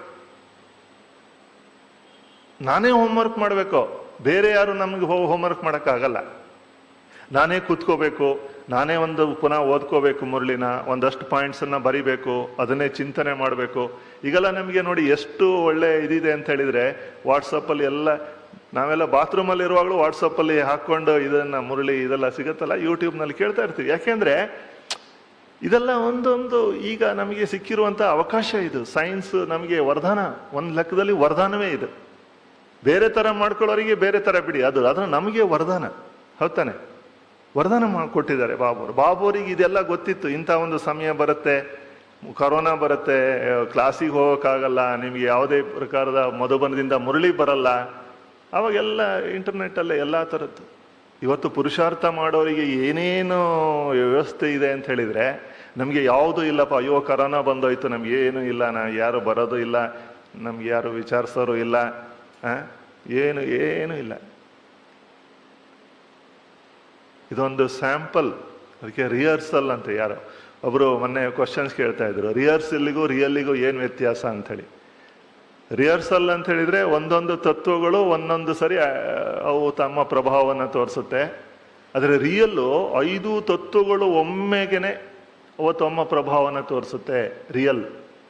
ನಾನೇ ಹೋಮ್ವರ್ಕ್ ಮಾಡಬೇಕು ಬೇರೆ ಯಾರು ನಮ್ಗೆ ಹೋಮ್ವರ್ಕ್ ಮಾಡೋಕ್ಕಾಗಲ್ಲ ನಾನೇ ಕೂತ್ಕೋಬೇಕು ನಾನೇ ಒಂದು ಪುನಃ ಓದ್ಕೋಬೇಕು ಮುರಳಿನ ಒಂದಷ್ಟು ಪಾಯಿಂಟ್ಸನ್ನು ಬರಿಬೇಕು ಅದನ್ನೇ ಚಿಂತನೆ ಮಾಡಬೇಕು ಈಗೆಲ್ಲ ನಮಗೆ ನೋಡಿ ಎಷ್ಟು ಒಳ್ಳೆ ಇದಿದೆ ಅಂತ ಹೇಳಿದ್ರೆ ವಾಟ್ಸಪ್ಪಲ್ಲಿ ಎಲ್ಲ ನಾವೆಲ್ಲ ಬಾತ್ರೂಮಲ್ಲಿ ಇರುವಾಗಲೂ ವಾಟ್ಸಪ್ಪಲ್ಲಿ ಹಾಕ್ಕೊಂಡು ಇದನ್ನ ಮುರಳಿ ಇದೆಲ್ಲ ಸಿಗುತ್ತಲ್ಲ ಯೂಟ್ಯೂಬ್ನಲ್ಲಿ ಕೇಳ್ತಾ ಇರ್ತೀವಿ ಯಾಕೆಂದ್ರೆ ಇದೆಲ್ಲ ಒಂದೊಂದು ಈಗ ನಮಗೆ ಸಿಕ್ಕಿರುವಂಥ ಅವಕಾಶ ಇದು ಸೈನ್ಸ್ ನಮಗೆ ವರದಾನ ಒಂದು ಲೆಕ್ಕದಲ್ಲಿ ವರದಾನವೇ ಇದು ಬೇರೆ ಥರ ಮಾಡ್ಕೊಳ್ಳೋರಿಗೆ ಬೇರೆ ಥರ ಬಿಡಿ ಅದು ಅದನ್ನು ನಮಗೆ ವರದಾನ ಹೌದಾನೆ ವರದಾನ ಮಾಡಿಕೊಟ್ಟಿದ್ದಾರೆ ಬಾಬುರು ಬಾಬುರಿಗೆ ಇದೆಲ್ಲ ಗೊತ್ತಿತ್ತು ಇಂಥ ಒಂದು ಸಮಯ ಬರುತ್ತೆ ಕೊರೋನಾ ಬರುತ್ತೆ ಕ್ಲಾಸಿಗೆ ಹೋಗೋಕ್ಕಾಗಲ್ಲ ನಿಮಗೆ ಯಾವುದೇ ಪ್ರಕಾರದ ಮಧುಬನದಿಂದ ಮುರಳಿ ಬರಲ್ಲ ಅವಾಗೆಲ್ಲ ಇಂಟರ್ನೆಟ್ಟಲ್ಲೇ ಎಲ್ಲ ಥರದ್ದು ಇವತ್ತು ಪುರುಷಾರ್ಥ ಮಾಡೋರಿಗೆ ಏನೇನು ವ್ಯವಸ್ಥೆ ಇದೆ ಅಂತ ಹೇಳಿದರೆ ನಮಗೆ ಯಾವುದೂ ಇಲ್ಲಪ್ಪ ಅಯ್ಯೋ ಕರೋನಾ ಬಂದೋಯ್ತು ನಮ್ಗೆ ಏನು ಇಲ್ಲ ನಾ ಯಾರು ಬರೋದು ಇಲ್ಲ ನಮ್ಗೆ ಯಾರು ವಿಚಾರಿಸೋರು ಇಲ್ಲ ಆ? ಏನು ಏನು ಇಲ್ಲ ಇದೊಂದು ಸ್ಯಾಂಪಲ್ ಅದಕ್ಕೆ ರಿಹರ್ಸಲ್ ಅಂತ ಯಾರು ಒಬ್ಬರು ಮೊನ್ನೆ ಕ್ವಶನ್ಸ್ ಕೇಳ್ತಾ ಇದ್ರು ರಿಹರ್ಸಲ್ಲಿಗೂ ರಿಯಲ್ಲಿಗೂ ಏನು ವ್ಯತ್ಯಾಸ ಅಂಥೇಳಿ ರಿಹರ್ಸಲ್ ಅಂತ ಹೇಳಿದ್ರೆ ಒಂದೊಂದು ತತ್ವಗಳು ಒಂದೊಂದು ಸರಿ ಆ, ಅವು ತಮ್ಮ ಪ್ರಭಾವವನ್ನು ತೋರಿಸುತ್ತೆ ಆದರೆ ರಿಯಲ್ಲು ಐದು ತತ್ವಗಳು ಒಮ್ಮೆಗೆನೆ ಅವು ತಮ್ಮ ಪ್ರಭಾವನ ತೋರಿಸುತ್ತೆ ರಿಯಲ್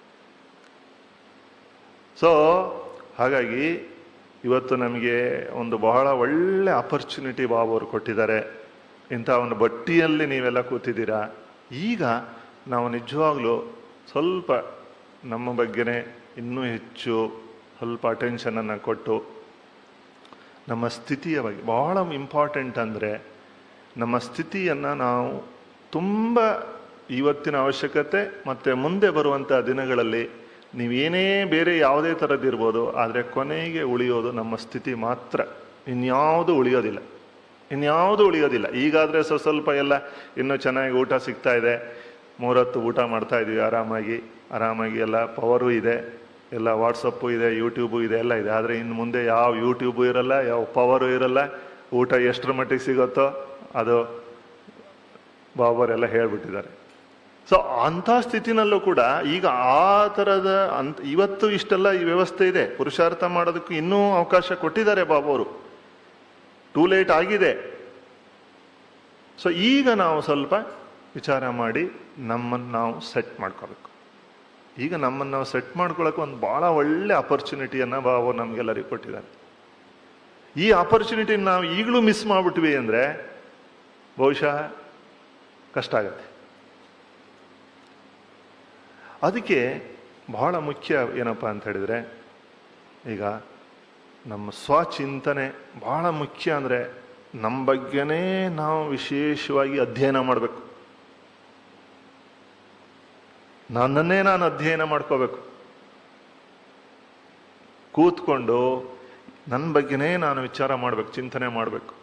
ಸೊ ಹಾಗಾಗಿ ಇವತ್ತು ನಮಗೆ ಒಂದು ಬಹಳ ಒಳ್ಳೆ ಆಪರ್ಚುನಿಟಿ ಬಾಬು ಅವರು ಕೊಟ್ಟಿದ್ದಾರೆ ಇಂಥ ಒಂದು ಬಟ್ಟಿಯಲ್ಲಿ ನೀವೆಲ್ಲ ಕೂತಿದ್ದೀರಾ ಈಗ ನಾವು ನಿಜವಾಗ್ಲೂ ಸ್ವಲ್ಪ ನಮ್ಮ ಬಗ್ಗೆನೇ ಇನ್ನೂ ಹೆಚ್ಚು ಸ್ವಲ್ಪ ಅಟೆನ್ಷನನ್ನು ಕೊಟ್ಟು ನಮ್ಮ ಸ್ಥಿತಿಯ ಬಗ್ಗೆ ಬಹಳ ಇಂಪಾರ್ಟೆಂಟ್ ಅಂದರೆ ನಮ್ಮ ಸ್ಥಿತಿಯನ್ನು ನಾವು ತುಂಬ ಇವತ್ತಿನ ಅವಶ್ಯಕತೆ ಮತ್ತು ಮುಂದೆ ಬರುವಂಥ ದಿನಗಳಲ್ಲಿ ನೀವೇನೇ ಬೇರೆ ಯಾವುದೇ ಥರದ್ದಿರ್ಬೋದು ಆದರೆ ಕೊನೆಗೆ ಉಳಿಯೋದು ನಮ್ಮ ಸ್ಥಿತಿ ಮಾತ್ರ ಇನ್ಯಾವುದು ಉಳಿಯೋದಿಲ್ಲ ಇನ್ಯಾವುದು ಉಳಿಯೋದಿಲ್ಲ ಈಗಾದರೆ ಸ್ವಲ್ಪ ಸ್ವಲ್ಪ ಎಲ್ಲ ಇನ್ನೂ ಚೆನ್ನಾಗಿ ಊಟ ಸಿಗ್ತಾ ಇದೆ ಮೂರತ್ತು ಊಟ ಮಾಡ್ತಾ ಇದೀವಿ ಆರಾಮಾಗಿ ಆರಾಮಾಗಿ ಎಲ್ಲ ಪವರು ಇದೆ ಎಲ್ಲ ವಾಟ್ಸಪ್ಪು ಇದೆ ಯೂಟ್ಯೂಬು ಇದೆ ಎಲ್ಲ ಇದೆ ಆದರೆ ಇನ್ನು ಮುಂದೆ ಯಾವ ಯೂಟ್ಯೂಬು ಇರಲ್ಲ ಯಾವ ಪವರು ಇರಲ್ಲ ಊಟ ಎಷ್ಟರ ಮಟ್ಟಿಗೆ ಸಿಗುತ್ತೋ ಅದು ಬಾಬರೆಲ್ಲ ಹೇಳ್ಬಿಟ್ಟಿದ್ದಾರೆ ಸೊ ಅಂಥ ಸ್ಥಿತಿನಲ್ಲೂ ಕೂಡ ಈಗ ಆ ಥರದ ಅಂತ ಇವತ್ತು ಇಷ್ಟೆಲ್ಲ ಈ ವ್ಯವಸ್ಥೆ ಇದೆ ಪುರುಷಾರ್ಥ ಮಾಡೋದಕ್ಕೆ ಇನ್ನೂ ಅವಕಾಶ ಕೊಟ್ಟಿದ್ದಾರೆ ಬಾಬವರು ಟೂ ಲೇಟ್ ಆಗಿದೆ ಸೊ ಈಗ ನಾವು ಸ್ವಲ್ಪ ವಿಚಾರ ಮಾಡಿ ನಮ್ಮನ್ನು ನಾವು ಸೆಟ್ ಮಾಡ್ಕೋಬೇಕು ಈಗ ನಮ್ಮನ್ನು ನಾವು ಸೆಟ್ ಮಾಡ್ಕೊಳ್ಳೋಕೆ ಒಂದು ಭಾಳ ಒಳ್ಳೆ ಅಪರ್ಚುನಿಟಿಯನ್ನು ಬಾಬು ನಮಗೆಲ್ಲರಿಗೂ ಕೊಟ್ಟಿದ್ದಾರೆ ಈ ಆಪರ್ಚುನಿಟಿ ನಾವು ಈಗಲೂ ಮಿಸ್ ಮಾಡಿಬಿಟ್ವಿ ಅಂದರೆ ಬಹುಶಃ ಕಷ್ಟ ಆಗುತ್ತೆ ಅದಕ್ಕೆ ಬಹಳ ಮುಖ್ಯ ಏನಪ್ಪ ಅಂತ ಹೇಳಿದರೆ ಈಗ ನಮ್ಮ ಸ್ವಚಿಂತನೆ ಬಹಳ ಮುಖ್ಯ ಅಂದರೆ ನಮ್ಮ ಬಗ್ಗೆನೇ ನಾವು ವಿಶೇಷವಾಗಿ ಅಧ್ಯಯನ ಮಾಡಬೇಕು ನನ್ನನ್ನೇ ನಾನು ಅಧ್ಯಯನ ಮಾಡ್ಕೋಬೇಕು ಕೂತ್ಕೊಂಡು ನನ್ನ ಬಗ್ಗೆನೇ ನಾನು ವಿಚಾರ ಮಾಡಬೇಕು ಚಿಂತನೆ ಮಾಡಬೇಕು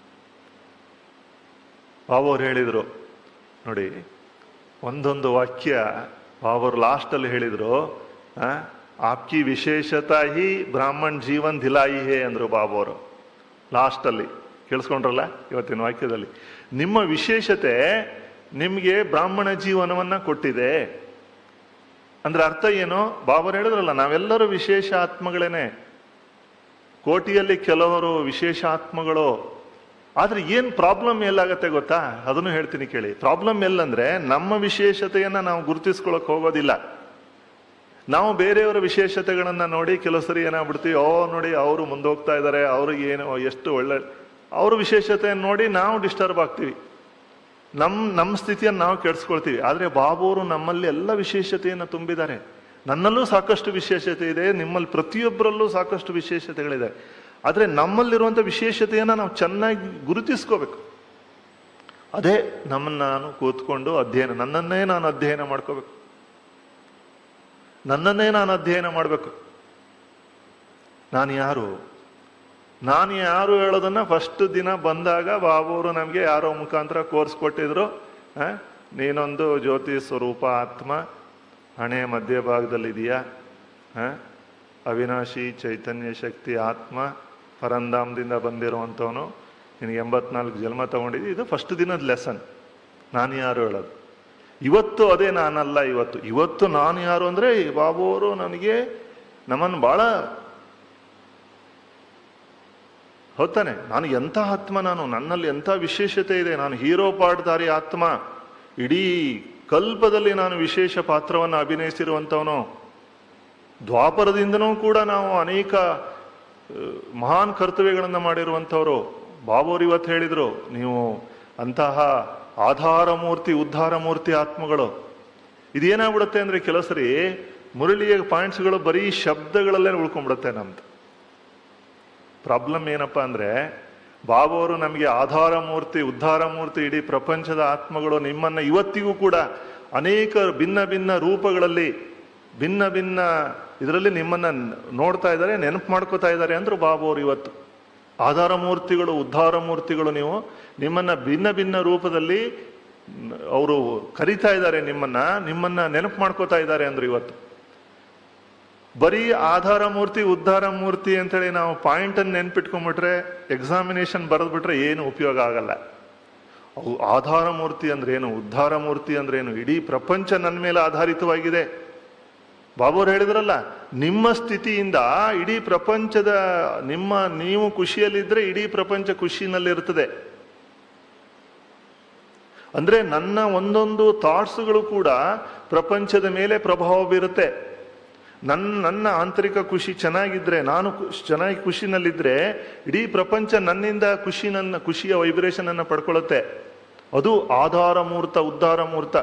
ಬಾಬವ್ರು ಹೇಳಿದರು ನೋಡಿ ಒಂದೊಂದು ವಾಕ್ಯ ಬಾಬರು ಲಾಸ್ಟಲ್ಲಿ ಹೇಳಿದರು ಆ, ಆಪ್ಕಿ ವಿಶೇಷತಾ ಹಿ ಬ್ರಾಹ್ಮಣ್ ಜೀವನ್ ದಿಲಾಯಿ ಹೇ ಅಂದರು ಬಾಬವರು ಲಾಸ್ಟಲ್ಲಿ ಕೇಳಿಸ್ಕೊಂಡ್ರಲ್ಲ ಇವತ್ತಿನ ವಾಕ್ಯದಲ್ಲಿ ನಿಮ್ಮ ವಿಶೇಷತೆ ನಿಮಗೆ ಬ್ರಾಹ್ಮಣ ಜೀವನವನ್ನ ಕೊಟ್ಟಿದೆ ಅಂದ್ರೆ ಅರ್ಥ ಏನು ಬಾಬರು ಹೇಳಿದ್ರಲ್ಲ ನಾವೆಲ್ಲರೂ ವಿಶೇಷ ಆತ್ಮಗಳೇನೆ ಕೋಟಿಯಲ್ಲಿ ಕೆಲವರು ವಿಶೇಷ ಆತ್ಮಗಳು ಆದ್ರೆ ಏನ್ ಪ್ರಾಬ್ಲಮ್ ಎಲ್ಲಾಗತ್ತೆ ಗೊತ್ತಾ ಅದನ್ನು ಹೇಳ್ತೀನಿ ಕೇಳಿ ಪ್ರಾಬ್ಲಮ್ ಎಲ್ಲಂದ್ರೆ ನಮ್ಮ ವಿಶೇಷತೆಯನ್ನ ನಾವು ಗುರುತಿಸ್ಕೊಳಕ್ ಹೋಗೋದಿಲ್ಲ ನಾವು ಬೇರೆಯವರ ವಿಶೇಷತೆಗಳನ್ನ ನೋಡಿ ಕೆಲವು ಸರಿ ಏನಾಗ್ಬಿಡ್ತೀವಿ ಓ ನೋಡಿ ಅವರು ಮುಂದೋಗ್ತಾ ಇದ್ದಾರೆ ಅವ್ರಿಗೆ ಏನು ಎಷ್ಟು ಒಳ್ಳೆ ಅವ್ರ ವಿಶೇಷತೆಯನ್ನು ನೋಡಿ ನಾವು ಡಿಸ್ಟರ್ಬ್ ಆಗ್ತೀವಿ ನಮ್ಮ ನಮ್ಮ ಸ್ಥಿತಿಯನ್ನು ನಾವು ಕೆಡಿಸ್ಕೊಳ್ತೀವಿ ಆದರೆ ಬಾಬುವರು ನಮ್ಮಲ್ಲಿ ಎಲ್ಲ ವಿಶೇಷತೆಯನ್ನು ತುಂಬಿದ್ದಾರೆ ನನ್ನಲ್ಲೂ ಸಾಕಷ್ಟು ವಿಶೇಷತೆ ಇದೆ ನಿಮ್ಮಲ್ಲಿ ಪ್ರತಿಯೊಬ್ಬರಲ್ಲೂ ಸಾಕಷ್ಟು ವಿಶೇಷತೆಗಳಿದೆ ಆದರೆ ನಮ್ಮಲ್ಲಿರುವಂಥ ವಿಶೇಷತೆಯನ್ನು ನಾವು ಚೆನ್ನಾಗಿ ಗುರುತಿಸ್ಕೋಬೇಕು ಅದೇ ನಮ್ಮನ್ನು ನಾನು ಕೂತ್ಕೊಂಡು ಅಧ್ಯಯನ ನನ್ನನ್ನೇ ನಾನು ಅಧ್ಯಯನ ಮಾಡ್ಕೋಬೇಕು ನನ್ನನ್ನೇ ನಾನು ಅಧ್ಯಯನ ಮಾಡಬೇಕು ನಾನು ಯಾರು ನಾನು ಯಾರು ಹೇಳೋದನ್ನ ಫಸ್ಟ್ ದಿನ ಬಂದಾಗ ಬಾಬುವರು ನಮಗೆ ಯಾರೋ ಮುಖಾಂತರ ಕೋರ್ಸ್ ಕೊಟ್ಟಿದ್ರು ಆ, ನೀನೊಂದು ಜ್ಯೋತಿ ಸ್ವರೂಪ ಆತ್ಮ ಹಣೆ ಮಧ್ಯಭಾಗದಲ್ಲಿದೆಯಾ ಆ, ಅವಿನಾಶಿ ಚೈತನ್ಯ ಶಕ್ತಿ ಆತ್ಮ ಪರಂಧಾಮದಿಂದ ಬಂದಿರುವಂಥವನು ನಿನಗೆ ಎಂಬತ್ನಾಲ್ಕು ಜನ್ಮ ತಗೊಂಡಿದ್ದಿ ಇದು ಫಸ್ಟ್ ದಿನದ ಲೆಸನ್ ನಾನು ಯಾರು ಹೇಳೋದು ಇವತ್ತು ಅದೇ ನಾನಲ್ಲ ಇವತ್ತು ಇವತ್ತು ನಾನು ಯಾರು ಅಂದರೆ ಬಾಬು ಅವರು ನನಗೆ ನಮ್ಮನ್ನು ಭಾಳ ಹೌದಾನೆ ನಾನು ಎಂಥ ಆತ್ಮ ನಾನು ನನ್ನಲ್ಲಿ ಎಂಥ ವಿಶೇಷತೆ ಇದೆ ನಾನು ಹೀರೋ ಪಾಠಧಾರಿ ಆತ್ಮ ಇಡೀ ಕಲ್ಪದಲ್ಲಿ ನಾನು ವಿಶೇಷ ಪಾತ್ರವನ್ನು ಅಭಿನಯಿಸಿರುವಂಥವನು ದ್ವಾಪರದಿಂದನೂ ಕೂಡ ನಾವು ಅನೇಕ ಮಹಾನ್ ಕರ್ತವ್ಯಗಳನ್ನು ಮಾಡಿರುವಂಥವ್ರು ಬಾಬೋರ್ ಇವತ್ತು ಹೇಳಿದ್ರು ನೀವು ಅಂತಹ ಆಧಾರ ಮೂರ್ತಿ ಉದ್ಧಾರ ಮೂರ್ತಿ ಆತ್ಮಗಳು ಇದೇನಾಗ್ಬಿಡುತ್ತೆ ಅಂದ್ರೆ ಕೆಲವು ಸರಿ ಮುರಳಿಯ ಪಾಯಿಂಟ್ಸ್ಗಳು ಬರೀ ಶಬ್ದಗಳಲ್ಲೇ ಉಳ್ಕೊಂಡ್ಬಿಡುತ್ತೆ ನಮ್ದು ಪ್ರಾಬ್ಲಮ್ ಏನಪ್ಪಾ ಅಂದ್ರೆ ಬಾಬವರು ನಮಗೆ ಆಧಾರ ಮೂರ್ತಿ ಉದ್ಧಾರ ಮೂರ್ತಿ ಇಡೀ ಪ್ರಪಂಚದ ಆತ್ಮಗಳು ನಿಮ್ಮನ್ನ ಇವತ್ತಿಗೂ ಕೂಡ ಅನೇಕ ಭಿನ್ನ ಭಿನ್ನ ರೂಪಗಳಲ್ಲಿ ಭಿನ್ನ ಭಿನ್ನ ಇದರಲ್ಲಿ ನಿಮ್ಮನ್ನ ನೋಡ್ತಾ ಇದ್ದಾರೆ ನೆನಪು ಮಾಡ್ಕೋತಾ ಇದ್ದಾರೆ ಅಂದ್ರು ಬಾಬವರು ಇವತ್ತು ಆಧಾರ ಮೂರ್ತಿಗಳು ಉದ್ಧಾರ ಮೂರ್ತಿಗಳು ನೀವು ನಿಮ್ಮನ್ನ ಭಿನ್ನ ಭಿನ್ನ ರೂಪದಲ್ಲಿ ಅವರು ಕರಿತಾ ಇದ್ದಾರೆ ನಿಮ್ಮನ್ನ ನಿಮ್ಮನ್ನ ನೆನಪು ಮಾಡ್ಕೋತಾ ಇದ್ದಾರೆ ಅಂದ್ರು ಇವತ್ತು ಬರೀ ಆಧಾರ ಮೂರ್ತಿ ಉದ್ಧಾರ ಮೂರ್ತಿ ಅಂತೇಳಿ ನಾವು ಪಾಯಿಂಟ್ ಅನ್ನು ನೆನ್ಪಿಟ್ಕೊಂಡ್ಬಿಟ್ರೆ ಎಕ್ಸಾಮಿನೇಷನ್ ಬರೆದ್ಬಿಟ್ರೆ ಏನು ಉಪಯೋಗ ಆಗಲ್ಲ ಅವು ಆಧಾರ ಮೂರ್ತಿ ಅಂದ್ರೆ ಏನು ಉದ್ಧಾರ ಮೂರ್ತಿ ಅಂದ್ರೆ ಏನು ಇಡೀ ಪ್ರಪಂಚ ನನ್ನ ಮೇಲೆ ಆಧಾರಿತವಾಗಿದೆ ಬಾಬುರು ಹೇಳಿದ್ರಲ್ಲ ನಿಮ್ಮ ಸ್ಥಿತಿಯಿಂದ ಇಡೀ ಪ್ರಪಂಚದ ನಿಮ್ಮ ನೀವು ಖುಷಿಯಲ್ಲಿದ್ರೆ ಇಡೀ ಪ್ರಪಂಚ ಖುಷಿನಲ್ಲಿರ್ತದೆ ಅಂದ್ರೆ ನನ್ನ ಒಂದೊಂದು ಥಾಟ್ಸ್ಗಳು ಕೂಡ ಪ್ರಪಂಚದ ಮೇಲೆ ಪ್ರಭಾವ ಬೀರುತ್ತೆ ನನ್ನ ನನ್ನ ಆಂತರಿಕ ಖುಷಿ ಚೆನ್ನಾಗಿದ್ರೆ ನಾನು ಖುಷ್- ಚೆನ್ನಾಗಿ ಖುಷಿನಲ್ಲಿದ್ರೆ ಇಡೀ ಪ್ರಪಂಚ ನನ್ನಿಂದ ಖುಷಿ ನನ್ನ ಖುಷಿಯ ವೈಬ್ರೇಷನ್ ಅನ್ನ ಪಡ್ಕೊಳ್ಳುತ್ತೆ ಅದು ಆಧಾರ ಮೂರ್ತ ಉದ್ಧಾರ ಮೂರ್ತ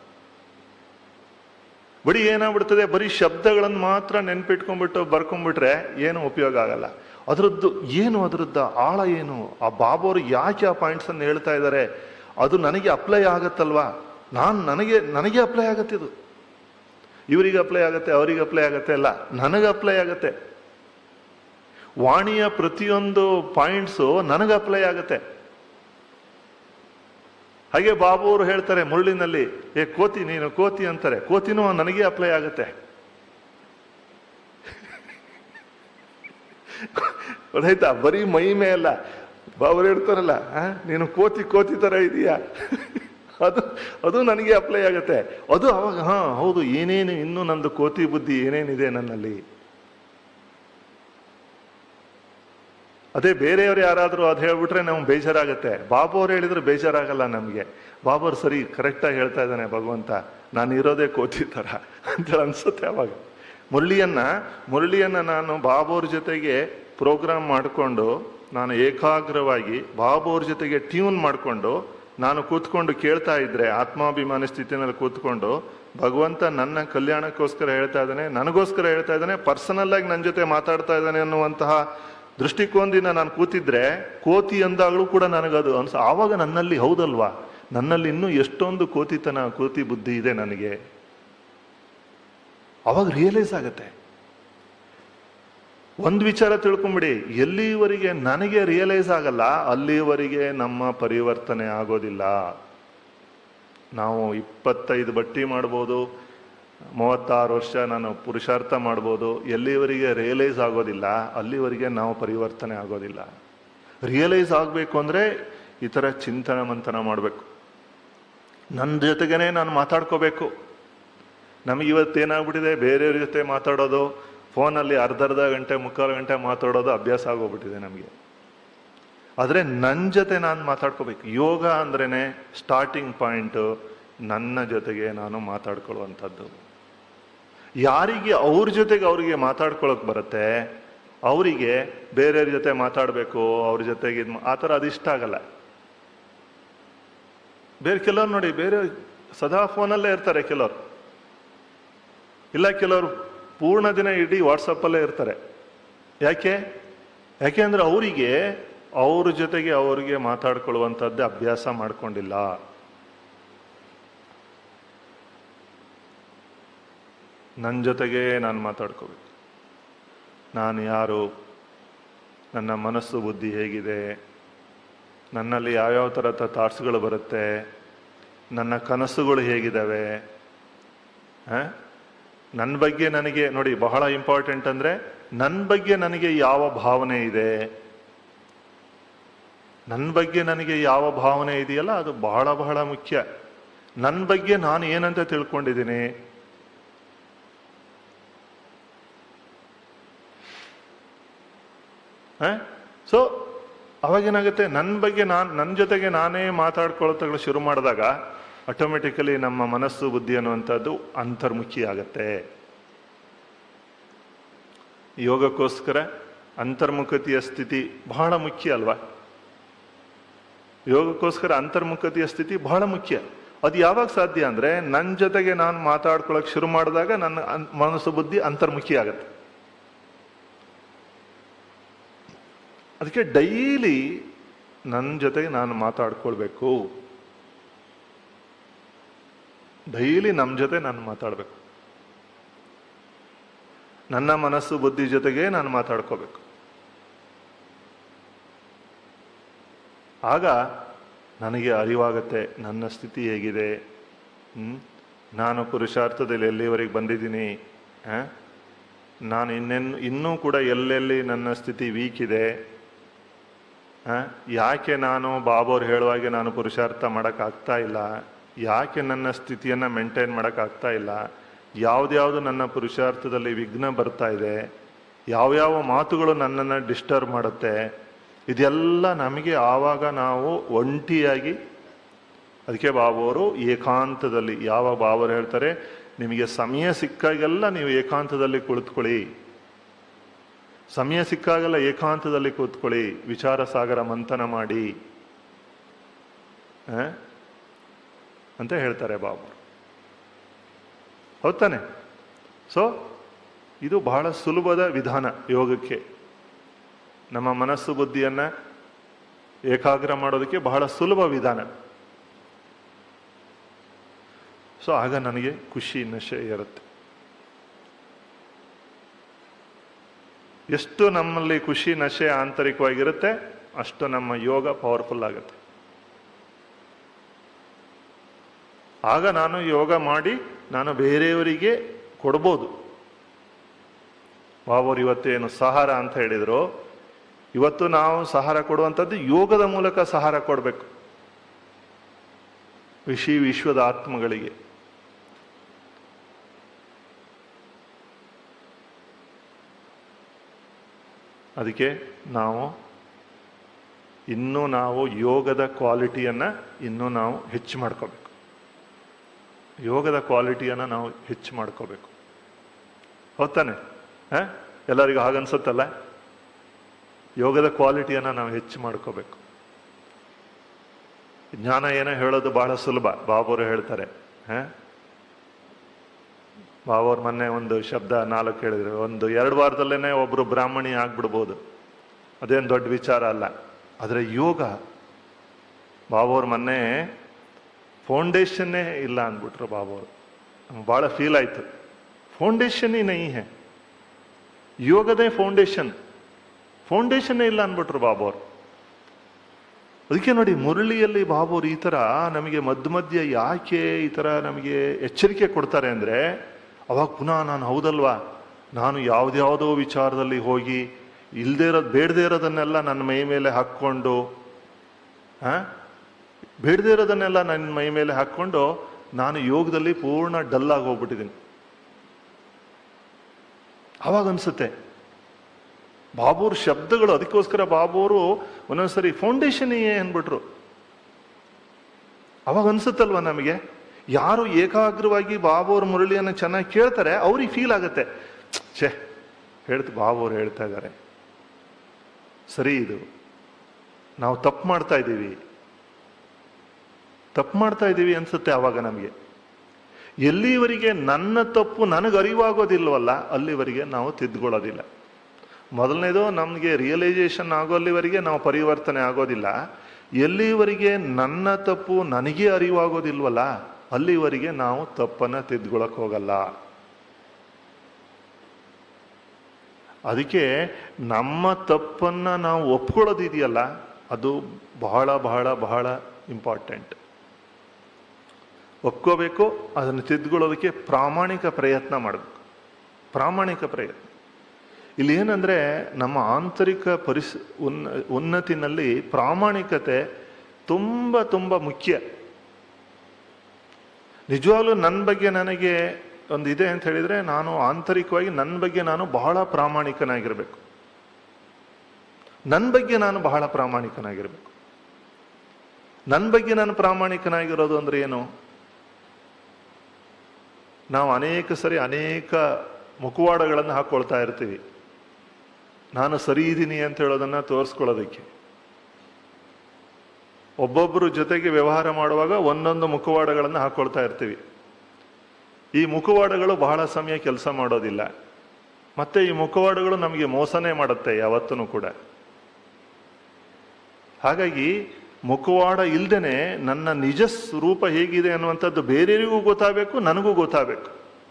ಬರೀ ಏನಾಗ್ಬಿಡ್ತದೆ ಬರೀ ಶಬ್ದಗಳನ್ನು ಮಾತ್ರ ನೆನ್ಪಿಟ್ಕೊಂಡ್ಬಿಟ್ಟು ಬರ್ಕೊಂಡ್ಬಿಟ್ರೆ ಏನು ಉಪಯೋಗ ಆಗಲ್ಲ ಅದರದ್ದು ಏನು ಅದರದ್ದು ಆಳ ಏನು ಆ ಬಾಬೋರು ಯಾಕೆ ಆ ಪಾಯಿಂಟ್ಸ್ ಅನ್ನು ಹೇಳ್ತಾ ಇದ್ದಾರೆ ಅದು ನನಗೆ ಅಪ್ಲೈ ಆಗತ್ತಲ್ವಾ ನಾನು ನನಗೆ ನನಗೆ ಅಪ್ಲೈ ಆಗತ್ತೆ ಇದು ಇವರಿಗೆ ಅಪ್ಲೈ ಆಗತ್ತೆ ಅವರಿಗೆ ಅಪ್ಲೈ ಆಗತ್ತೆ ಅಲ್ಲ ನನಗೆ ಅಪ್ಲೈ ಆಗತ್ತೆ ವಾಣಿಯ ಪ್ರತಿಯೊಂದು ಪಾಯಿಂಟ್ಸು ನನಗೆ ಅಪ್ಲೈ ಆಗತ್ತೆ ಹಾಗೆ ಬಾಬು ಅವರು ಹೇಳ್ತಾರೆ ಮುರುಳಿನಲ್ಲಿ ಏ ಕೋತಿ ನೀನು ಕೋತಿ ಅಂತಾರೆ ಕೋತಿನೂ ನನಗೆ ಅಪ್ಲೈ ಆಗುತ್ತೆ ಗೊತ್ತಾಯ್ತಾ ಬರೀ ಮೈ ಮೇಲ ಬಾಬರು ಹೇಳ್ತಾರಲ್ಲ ಆ, ನೀನು ಕೋತಿ ಕೋತಿ ತರ ಇದೀಯಾ ಅದು ಅದು ನನಗೆ ಅಪ್ಲೈ ಆಗುತ್ತೆ ಅದು ಅವಾಗ ಹಾ ಹೌದು ಏನೇನು ಇನ್ನೂ ನಂದು ಕೋತಿ ಬುದ್ಧಿ ಏನೇನಿದೆ ನನ್ನಲ್ಲಿ ಅದೇ ಬೇರೆಯವ್ರು ಯಾರಾದರೂ ಅದು ಹೇಳ್ಬಿಟ್ರೆ ನಮ್ಗೆ ಬೇಜಾರಾಗುತ್ತೆ ಬಾಬು ಅವ್ರು ಹೇಳಿದ್ರೆ ಬೇಜಾರಾಗಲ್ಲ ನಮಗೆ ಬಾಬರ್ ಸರಿ ಕರೆಕ್ಟಾಗಿ ಹೇಳ್ತಾ ಇದ್ದಾನೆ ಭಗವಂತ ನಾನು ಇರೋದೇ ಕೋತಿ ಥರ ಅಂತ ಅನ್ಸುತ್ತೆ ಅವಾಗ ಮುರಳಿಯನ್ನ ಮುರಳಿಯನ್ನ ನಾನು ಬಾಬೋರ್ ಜೊತೆಗೆ ಪ್ರೋಗ್ರಾಮ್ ಮಾಡಿಕೊಂಡು ನಾನು ಏಕಾಗ್ರವಾಗಿ ಬಾಬೋರ್ ಜೊತೆಗೆ ಟ್ಯೂನ್ ಮಾಡಿಕೊಂಡು ನಾನು ಕೂತ್ಕೊಂಡು ಕೇಳ್ತಾ ಇದ್ರೆ ಆತ್ಮಾಭಿಮಾನಿ ಸ್ಥಿತಿನಲ್ಲಿ ಕೂತ್ಕೊಂಡು ಭಗವಂತ ನನ್ನ ಕಲ್ಯಾಣಕ್ಕೋಸ್ಕರ ಹೇಳ್ತಾ ಇದ್ದಾನೆ ನನಗೋಸ್ಕರ ಹೇಳ್ತಾ ಇದ್ದಾನೆ ಪರ್ಸನಲ್ ಆಗಿ ನನ್ನ ಜೊತೆ ಮಾತಾಡ್ತಾ ಇದ್ದಾನೆ ಅನ್ನುವಂತಹ ದೃಷ್ಟಿಕೋನದಿಂದ ನಾನು ಕೂತಿದ್ರೆ ಕೋತಿ ಅಂದಾಗಲೂ ಕೂಡ ನನಗದು ಅನ್ಸ ಆವಾಗ ನನ್ನಲ್ಲಿ ಹೌದಲ್ವಾ ನನ್ನಲ್ಲಿ ಇನ್ನೂ ಎಷ್ಟೊಂದು ಕೋತಿತನ ಕೋತಿ ಬುದ್ಧಿ ಇದೆ ನನಗೆ ಅವಾಗ ರಿಯಲೈಸ್ ಆಗತ್ತೆ ಒಂದು ವಿಚಾರ ತಿಳ್ಕೊಂಬಿಡಿ ಎಲ್ಲಿವರೆಗೆ ನನಗೆ ರಿಯಲೈಸ್ ಆಗಲ್ಲ ಅಲ್ಲಿವರೆಗೆ ನಮ್ಮ ಪರಿವರ್ತನೆ ಆಗೋದಿಲ್ಲ ನಾವು ಇಪ್ಪತ್ತೈದು ಬಟ್ಟಿ ಮಾಡ್ಬೋದು ಮೂವತ್ತಾರು ವರ್ಷ ನಾನು ಪುರುಷಾರ್ಥ ಮಾಡ್ಬೋದು ಎಲ್ಲಿವರೆಗೆ ರಿಯಲೈಸ್ ಆಗೋದಿಲ್ಲ ಅಲ್ಲಿವರೆಗೆ ನಾವು ಪರಿವರ್ತನೆ ಆಗೋದಿಲ್ಲ ರಿಯಲೈಸ್ ಆಗಬೇಕು ಅಂದರೆ ಈ ಥರ ಚಿಂತನ ಮಂಥನ ಮಾಡಬೇಕು ನನ್ನ ಜೊತೆಗೇನೆ ನಾನು ಮಾತಾಡ್ಕೋಬೇಕು ನಮಗೆ ಇವತ್ತೇನಾಗ್ಬಿಟ್ಟಿದೆ ಬೇರೆಯವ್ರ ಜೊತೆ ಮಾತಾಡೋದು ಫೋನಲ್ಲಿ ಅರ್ಧ ಅರ್ಧ ಗಂಟೆ ಮುಕ್ಕಾಲು ಗಂಟೆ ಮಾತಾಡೋದು ಅಭ್ಯಾಸ ಆಗೋಗ್ಬಿಟ್ಟಿದೆ ನಮಗೆ ಆದರೆ ನನ್ನ ಜೊತೆ ನಾನು ಮಾತಾಡ್ಕೋಬೇಕು ಯೋಗ ಅಂದ್ರೇನೆ ಸ್ಟಾರ್ಟಿಂಗ್ ಪಾಯಿಂಟು ನನ್ನ ಜೊತೆಗೆ ನಾನು ಮಾತಾಡ್ಕೊಳ್ಳುವಂಥದ್ದು ಯಾರಿಗೆ ಅವ್ರ ಜೊತೆಗೆ ಅವರಿಗೆ ಮಾತಾಡ್ಕೊಳಕ್ ಬರುತ್ತೆ ಅವರಿಗೆ ಬೇರೆಯವ್ರ ಜೊತೆ ಮಾತಾಡಬೇಕು ಅವ್ರ ಜೊತೆಗೆ ಇದ್ ಮಾ- ಆ ಥರ ಅದು ಇಷ್ಟ ಆಗಲ್ಲ ಬೇರೆ ಕೆಲವ್ರು ನೋಡಿ ಬೇರೆ ಸದಾ ಫೋನಲ್ಲೇ ಇರ್ತಾರೆ ಕೆಲವ್ರು ಇಲ್ಲ ಕೆಲವರು ಪೂರ್ಣ ದಿನ ಇಡೀ ವಾಟ್ಸಪ್ಪಲ್ಲೇ ಇರ್ತಾರೆ ಯಾಕೆ ಯಾಕೆ ಅಂದ್ರೆ ಅವರಿಗೆ ಅವ್ರ ಜೊತೆಗೆ ಅವ್ರಿಗೆ ಮಾತಾಡ್ಕೊಳ್ಳುವಂಥದ್ದೇ ಅಭ್ಯಾಸ ಮಾಡ್ಕೊಂಡಿಲ್ಲ ನನ್ನ ಜೊತೆಗೆ ನಾನು ಮಾತಾಡ್ಕೋಬೇಕು ನಾನು ಯಾರು ನನ್ನ ಮನಸ್ಸು ಬುದ್ಧಿ ಹೇಗಿದೆ ನನ್ನಲ್ಲಿ ಯಾವ್ಯಾವ ಥರದ ಥಾಟ್ಸ್ಗಳು ಬರುತ್ತೆ ನನ್ನ ಕನಸುಗಳು ಹೇಗಿದ್ದಾವೆ ನನ್ನ ಬಗ್ಗೆ ನನಗೆ ನೋಡಿ ಬಹಳ ಇಂಪಾರ್ಟೆಂಟ್ ಅಂದರೆ ನನ್ನ ಬಗ್ಗೆ ನನಗೆ ಯಾವ ಭಾವನೆ ಇದೆ ನನ್ನ ಬಗ್ಗೆ ನನಗೆ ಯಾವ ಭಾವನೆ ಇದೆಯಲ್ಲ ಅದು ಬಹಳ ಬಹಳ ಮುಖ್ಯ ನನ್ನ ಬಗ್ಗೆ ನಾನು ಏನಂತ ತಿಳ್ಕೊಂಡಿದ್ದೀನಿ ಸೊ ಅವಾಗೇನಾಗುತ್ತೆ ನನ್ನ ಬಗ್ಗೆ ನಾನು ನನ್ನ ಜೊತೆಗೆ ನಾನೇ ಮಾತಾಡ್ಕೊಳ್ತಗಳು ಶುರು ಮಾಡಿದಾಗ ಆಟೋಮೆಟಿಕಲಿ ನಮ್ಮ ಮನಸ್ಸು ಬುದ್ಧಿ ಅನ್ನುವಂಥದ್ದು ಅಂತರ್ಮುಖಿ ಆಗತ್ತೆ ಯೋಗಕ್ಕೋಸ್ಕರ ಅಂತರ್ಮುಖತೆಯ ಸ್ಥಿತಿ ಬಹಳ ಮುಖ್ಯ ಅಲ್ವಾ ಯೋಗಕ್ಕೋಸ್ಕರ ಅಂತರ್ಮುಖತೆಯ ಸ್ಥಿತಿ ಬಹಳ ಮುಖ್ಯ ಅದು ಯಾವಾಗ ಸಾಧ್ಯ ಅಂದ್ರೆ ನನ್ನ ಜೊತೆಗೆ ನಾನು ಮಾತಾಡ್ಕೊಳಕ್ ಶುರು ಮಾಡಿದಾಗ ನನ್ನ ಅನ್- ಮನಸ್ಸು ಬುದ್ಧಿ ಅಂತರ್ಮುಖಿ ಆಗತ್ತೆ ಅದಕ್ಕೆ ಡೈಲಿ ನನ್ನ ಜೊತೆಗೆ ನಾನು ಮಾತಾಡ್ಕೊಳ್ಬೇಕು ಡೈಲಿ ನಮ್ಮ ಜೊತೆ ನಾನು ಮಾತಾಡಬೇಕು ನನ್ನ ಮನಸ್ಸು ಬುದ್ಧಿ ಜೊತೆಗೆ ನಾನು ಮಾತಾಡ್ಕೋಬೇಕು ಆಗ ನನಗೆ ಅರಿವಾಗತ್ತೆ ನನ್ನ ಸ್ಥಿತಿ ಹೇಗಿದೆ ಹ್ಮ್? ನಾನು ಪುರುಷಾರ್ಥದಲ್ಲಿ ಎಲ್ಲಿವರೆಗೆ ಬಂದಿದ್ದೀನಿ ಆ? ನಾನು ಇನ್ನೆನ್ನು ಇನ್ನೂ ಕೂಡ ಎಲ್ಲೆಲ್ಲಿ ನನ್ನ ಸ್ಥಿತಿ ವೀಕ್ ಇದೆ ಆ? ಯಾಕೆ ನಾನು ಬಾಬೋರು ಹೇಳುವಾಗೆ ನಾನು ಪುರುಷಾರ್ಥ ಮಾಡೋಕ್ಕಾಗ್ತಾ ಇಲ್ಲ ಯಾಕೆ ನನ್ನ ಸ್ಥಿತಿಯನ್ನು ಮೇಂಟೈನ್ ಮಾಡೋಕ್ಕಾಗ್ತಾ ಇಲ್ಲ ಯಾವ್ದ್ಯಾವುದು ನನ್ನ ಪುರುಷಾರ್ಥದಲ್ಲಿ ವಿಘ್ನ ಬರ್ತಾ ಇದೆ ಯಾವ್ಯಾವ ಮಾತುಗಳು ನನ್ನನ್ನು ಡಿಸ್ಟರ್ಬ್ ಮಾಡುತ್ತೆ ಇದೆಲ್ಲ ನಮಗೆ ಆವಾಗ ನಾವು ಒಂಟಿಯಾಗಿ ಅದಕ್ಕೆ ಬಾಬೋರು ಏಕಾಂತದಲ್ಲಿ ಯಾವ ಬಾಬೋರು ಹೇಳ್ತಾರೆ ನಿಮಗೆ ಸಮಯ ಸಿಕ್ಕಾಗೆಲ್ಲ ನೀವು ಏಕಾಂತದಲ್ಲಿ ಕುಳಿತುಕೊಳ್ಳಿ ಸಮಯ ಸಿಕ್ಕಾಗೆಲ್ಲ ಏಕಾಂತದಲ್ಲಿ ಕೂತ್ಕೊಳ್ಳಿ ವಿಚಾರ ಸಾಗರ ಮಂಥನ ಮಾಡಿ ಆ? ಅಂತ ಹೇಳ್ತಾರೆ ಬಾಬು ಹೌದಾನೆ ಸೊ ಇದು ಬಹಳ ಸುಲಭದ ವಿಧಾನ ಯೋಗಕ್ಕೆ ನಮ್ಮ ಮನಸ್ಸು ಬುದ್ಧಿಯನ್ನ ಏಕಾಗ್ರ ಮಾಡೋದಕ್ಕೆ ಬಹಳ ಸುಲಭ ವಿಧಾನ ಸೊ ಆಗ ನನಗೆ ಖುಷಿ ನಶೆ ಇರುತ್ತೆ ಎಷ್ಟು ನಮ್ಮಲ್ಲಿ ಖುಷಿ ನಶೆ ಆಂತರಿಕವಾಗಿರುತ್ತೆ ಅಷ್ಟು ನಮ್ಮ ಯೋಗ ಪವರ್ಫುಲ್ ಆಗುತ್ತೆ ಆಗ ನಾನು ಯೋಗ ಮಾಡಿ ನಾನು ಬೇರೆಯವರಿಗೆ ಕೊಡ್ಬೋದು ಬಾಬೋರು ಇವತ್ತೇನು ಸಹಾರ ಅಂತ ಹೇಳಿದ್ರು ಇವತ್ತು ನಾವು ಸಹಾರ ಕೊಡುವಂಥದ್ದು ಯೋಗದ ಮೂಲಕ ಸಹಾರ ಕೊಡಬೇಕು ವಿಶಿ ವಿಶ್ವದ ಆತ್ಮಗಳಿಗೆ ಅದಕ್ಕೆ ನಾವು ಇನ್ನೂ ನಾವು ಯೋಗದ ಕ್ವಾಲಿಟಿಯನ್ನು ಇನ್ನೂ ನಾವು ಹೆಚ್ಚು ಮಾಡ್ಕೋಬೇಕು ಯೋಗದ ಕ್ವಾಲಿಟಿಯನ್ನು ನಾವು ಹೆಚ್ಚು ಮಾಡ್ಕೋಬೇಕು ಹೌದಾನೆ ಹಾಂ ಎಲ್ಲರಿಗೂ ಹಾಗನ್ಸುತ್ತಲ್ಲ ಯೋಗದ ಕ್ವಾಲಿಟಿಯನ್ನು ನಾವು ಹೆಚ್ಚು ಮಾಡ್ಕೋಬೇಕು ಜ್ಞಾನ ಏನೋ ಹೇಳೋದು ಬಹಳ ಸುಲಭ ಬಾಬೋರು ಹೇಳ್ತಾರೆ ಹಾಂ ಬಾಬೋರ್ ಮೊನ್ನೆ ಒಂದು ಶಬ್ದ ನಾಲ್ಕು ಹೇಳಿದ್ರು ಒಂದು ಎರಡು ವಾರದಲ್ಲೇನೆ ಒಬ್ರು ಬ್ರಾಹ್ಮಣಿ ಆಗ್ಬಿಡ್ಬೋದು ಅದೇನು ದೊಡ್ಡ ವಿಚಾರ ಅಲ್ಲ ಆದರೆ ಯೋಗ ಬಾಬೋರ್ ಮೊನ್ನೆ ಫೌಂಡೇಶನ್ನೇ ಇಲ್ಲ ಅಂದ್ಬಿಟ್ರು ಬಾಬೋರು ನಮ್ಗೆ ಭಾಳ ಫೀಲ್ ಆಯ್ತು ಫೌಂಡೇಶನ್ ಈ ನೈ ಹೇ ಯೋಗದೇ ಫೌಂಡೇಶನ್ ಫೌಂಡೇಶನ್ನೇ ಇಲ್ಲ ಅಂದ್ಬಿಟ್ರು ಬಾಬೋರು ಅದಕ್ಕೆ ನೋಡಿ ಮುರಳಿಯಲ್ಲಿ ಬಾಬೋರು ಈ ಥರ ನಮಗೆ ಮಧ್ಯ ಮಧ್ಯ ಯಾಕೆ ಈ ಥರ ನಮಗೆ ಎಚ್ಚರಿಕೆ ಕೊಡ್ತಾರೆ ಅಂದರೆ ಅವಾಗ ಪುನಃ ನಾನು ಹೌದಲ್ವಾ ನಾನು ಯಾವುದ್ಯಾವುದೋ ವಿಚಾರದಲ್ಲಿ ಹೋಗಿ ಇಲ್ಲದೇ ಇರೋದು ಬೇಡದೇ ಇರೋದನ್ನೆಲ್ಲ ನನ್ನ ಮೈ ಮೇಲೆ ಹಾಕ್ಕೊಂಡು ಆ ಬೇಡದೇ ಇರೋದನ್ನೆಲ್ಲ ನನ್ನ ಮೈ ಮೇಲೆ ಹಾಕ್ಕೊಂಡು ನಾನು ಯೋಗದಲ್ಲಿ ಪೂರ್ಣ ಡಲ್ ಆಗಿ ಹೋಗ್ಬಿಟ್ಟಿದ್ದೀನಿ ಅವಾಗ ಅನ್ಸುತ್ತೆ ಬಾಬೂರ್ ಶಬ್ದಗಳು ಅದಕ್ಕೋಸ್ಕರ ಬಾಬೂರು ಒಂದೊಂದ್ಸರಿ ಫೌಂಡೇಶನ್ ಏನ್ಬಿಟ್ರು ಅವಾಗ ಅನ್ಸುತ್ತಲ್ವ ನಮಗೆ ಯಾರು ಏಕಾಗ್ರವಾಗಿ ಬಾಬೋರ್ ಮುರಳಿಯನ್ನು ಚೆನ್ನಾಗಿ ಕೇಳ್ತಾರೆ ಅವ್ರಿಗೆ ಫೀಲ್ ಆಗುತ್ತೆ ಛೇ ಹೇಳ್ತು ಬಾಬೋರು ಹೇಳ್ತಾ ಇದ್ದಾರೆ ಸರಿ ಇದು ನಾವು ತಪ್ಪು ಮಾಡ್ತಾ ಇದ್ದೀವಿ ತಪ್ಪು ಮಾಡ್ತಾ ಇದ್ದೀವಿ ಅನ್ಸುತ್ತೆ ಆವಾಗ ನಮಗೆ ಎಲ್ಲಿವರೆಗೆ ನನ್ನ ತಪ್ಪು ನನಗೆ ಅರಿವಾಗೋದಿಲ್ವಲ್ಲ ಅಲ್ಲಿವರೆಗೆ ನಾವು ತಿದ್ಕೊಳ್ಳೋದಿಲ್ಲ ಮೊದಲನೇದು ನಮಗೆ ರಿಯಲೈಸೇಷನ್ ಆಗೋಲ್ಲಿವರೆಗೆ ನಾವು ಪರಿವರ್ತನೆ ಆಗೋದಿಲ್ಲ ಎಲ್ಲಿವರೆಗೆ ನನ್ನ ತಪ್ಪು ನನಗೆ ಅರಿವಾಗೋದಿಲ್ವಲ್ಲ ಅಲ್ಲಿವರೆಗೆ ನಾವು ತಪ್ಪನ್ನು ತಿದ್ಕೊಳಕ್ ಹೋಗಲ್ಲ ಅದಕ್ಕೆ ನಮ್ಮ ತಪ್ಪನ್ನ ನಾವು ಒಪ್ಕೊಳ್ಳೋದಿದೆಯಲ್ಲ ಅದು ಬಹಳ ಬಹಳ ಬಹಳ ಇಂಪಾರ್ಟೆಂಟ್ ಒಪ್ಕೋಬೇಕು ಅದನ್ನು ತಿದ್ಕೊಳ್ಳೋದಕ್ಕೆ ಪ್ರಾಮಾಣಿಕ ಪ್ರಯತ್ನ ಮಾಡಬೇಕು ಪ್ರಾಮಾಣಿಕ ಪ್ರಯತ್ನ ಇಲ್ಲಿ ಏನಂದ್ರೆ ನಮ್ಮ ಆಂತರಿಕ ಪರಿಸ್ ಉನ್ನ ಉನ್ನತಿನಲ್ಲಿ ಪ್ರಾಮಾಣಿಕತೆ ತುಂಬ ತುಂಬ ಮುಖ್ಯ ನಿಜವಾಗ್ಲೂ ನನ್ನ ಬಗ್ಗೆ ನನಗೆ ಒಂದು ಇದೆ ಅಂತ ಹೇಳಿದ್ರೆ ನಾನು ಆಂತರಿಕವಾಗಿ ನನ್ನ ಬಗ್ಗೆ ನಾನು ಬಹಳ ಪ್ರಾಮಾಣಿಕನಾಗಿರ್ಬೇಕು ನನ್ನ ಬಗ್ಗೆ ನಾನು ಬಹಳ ಪ್ರಾಮಾಣಿಕನಾಗಿರ್ಬೇಕು ನನ್ನ ಬಗ್ಗೆ ನಾನು ಪ್ರಾಮಾಣಿಕನಾಗಿರೋದು ಅಂದ್ರೆ ಏನು ನಾವು ಅನೇಕ ಸರಿ ಅನೇಕ ಮುಖವಾಡಗಳನ್ನು ಹಾಕೊಳ್ತಾ ಇರ್ತೀವಿ ನಾನು ಸರಿ ಇದ್ದೀನಿ ಅಂತ ಹೇಳೋದನ್ನ ತೋರಿಸ್ಕೊಳ್ಳೋದಕ್ಕೆ ಒಬ್ಬೊಬ್ಬರು ಜೊತೆಗೆ ವ್ಯವಹಾರ ಮಾಡುವಾಗ ಒಂದೊಂದು ಮುಖವಾಡಗಳನ್ನು ಹಾಕೊಳ್ತಾ ಇರ್ತೀವಿ ಈ ಮುಖವಾಡಗಳು ಬಹಳ ಸಮಯ ಕೆಲಸ ಮಾಡೋದಿಲ್ಲ ಮತ್ತೆ ಈ ಮುಖವಾಡಗಳು ನಮಗೆ ಮೋಸನೇ ಮಾಡುತ್ತೆ ಯಾವತ್ತೂ ಕೂಡ ಹಾಗಾಗಿ ಮುಖವಾಡ ಇಲ್ದೇನೆ ನನ್ನ ನಿಜ ಸ್ವರೂಪ ಹೇಗಿದೆ ಅನ್ನುವಂಥದ್ದು ಬೇರೆಯವರಿಗೂ ಗೊತ್ತಾಗಬೇಕು ನನಗೂ ಗೊತ್ತಾಗಬೇಕು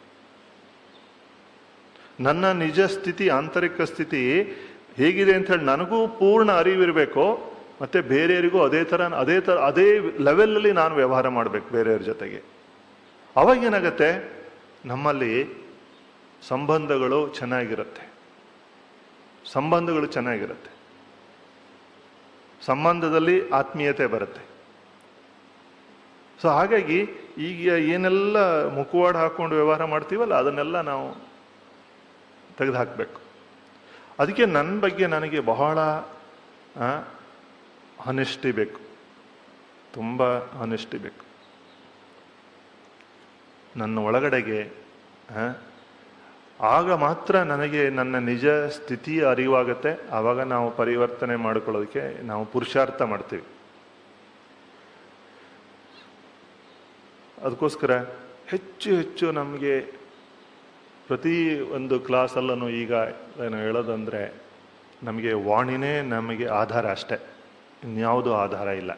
ನನ್ನ ನಿಜ ಸ್ಥಿತಿ ಆಂತರಿಕ ಸ್ಥಿತಿ ಹೇಗಿದೆ ಅಂತ ಹೇಳಿ ನನಗೂ ಪೂರ್ಣ ಅರಿವಿರಬೇಕು ಮತ್ತೆ ಬೇರೆಯವರಿಗೂ ಅದೇ ಥರ ಅದೇ ಥರ ಅದೇ ಲೆವೆಲಲ್ಲಿ ನಾನು ವ್ಯವಹಾರ ಮಾಡಬೇಕು ಬೇರೆಯವ್ರ ಜೊತೆಗೆ ಅವಾಗ ಏನಾಗತ್ತೆ ನಮ್ಮಲ್ಲಿ ಸಂಬಂಧಗಳು ಚೆನ್ನಾಗಿರುತ್ತೆ ಸಂಬಂಧಗಳು ಚೆನ್ನಾಗಿರುತ್ತೆ ಸಂಬಂಧದಲ್ಲಿ ಆತ್ಮೀಯತೆ ಬರುತ್ತೆ ಸೊ ಹಾಗಾಗಿ ಈಗ ಏನೆಲ್ಲ ಮುಖವಾಡ ಹಾಕೊಂಡು ವ್ಯವಹಾರ ಮಾಡ್ತೀವಲ್ಲ ಅದನ್ನೆಲ್ಲ ನಾವು ತೆಗೆದು ಹಾಕಬೇಕು ಅದಕ್ಕೆ ನನ್ನ ಬಗ್ಗೆ ನನಗೆ ಬಹಳ ಅನಿಷ್ಟಿ ಬೇಕು ತುಂಬ ಅನಿಷ್ಟಿ ಬೇಕು ನನ್ನ ಒಳಗಡೆಗೆ ಆ, ಆಗ ಮಾತ್ರ ನನಗೆ ನನ್ನ ನಿಜ ಸ್ಥಿತಿ ಅರಿವಾಗತ್ತೆ ಆವಾಗ ನಾವು ಪರಿವರ್ತನೆ ಮಾಡ್ಕೊಳ್ಳೋದಕ್ಕೆ ನಾವು ಪುರುಷಾರ್ಥ ಮಾಡ್ತೀವಿ ಅದಕ್ಕೋಸ್ಕರ ಹೆಚ್ಚು ಹೆಚ್ಚು ನಮಗೆ ಪ್ರತಿ ಒಂದು ಕ್ಲಾಸಲ್ಲೂ ಈಗ ಏನು ಹೇಳೋದಂದ್ರೆ ನಮಗೆ ವಾಣಿನೇ ನಮಗೆ ಆಧಾರ ಅಷ್ಟೇ ಇನ್ಯಾವುದೂ ಆಧಾರ ಇಲ್ಲ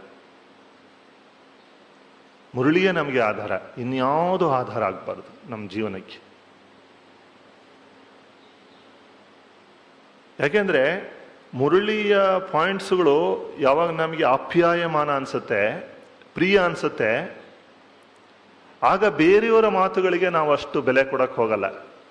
ಮುರಳಿಯೇ ನಮಗೆ ಆಧಾರ ಇನ್ಯಾವುದೂ ಆಧಾರ ಆಗಬಾರ್ದು ನಮ್ಮ ಜೀವನಕ್ಕೆ ಯಾಕೆಂದ್ರೆ ಮುರಳಿಯ ಪಾಯಿಂಟ್ಸ್ಗಳು ಯಾವಾಗ ನಮಗೆ ಆಪ್ಯಾಯಮಾನ ಅನ್ಸುತ್ತೆ ಪ್ರಿಯ ಅನ್ಸುತ್ತೆ ಆಗ ಬೇರೆಯವರ ಮಾತುಗಳಿಗೆ ನಾವು ಅಷ್ಟು ಬೆಲೆ ಕೊಡಕ್ಕೆ ಹೋಗಲ್ಲ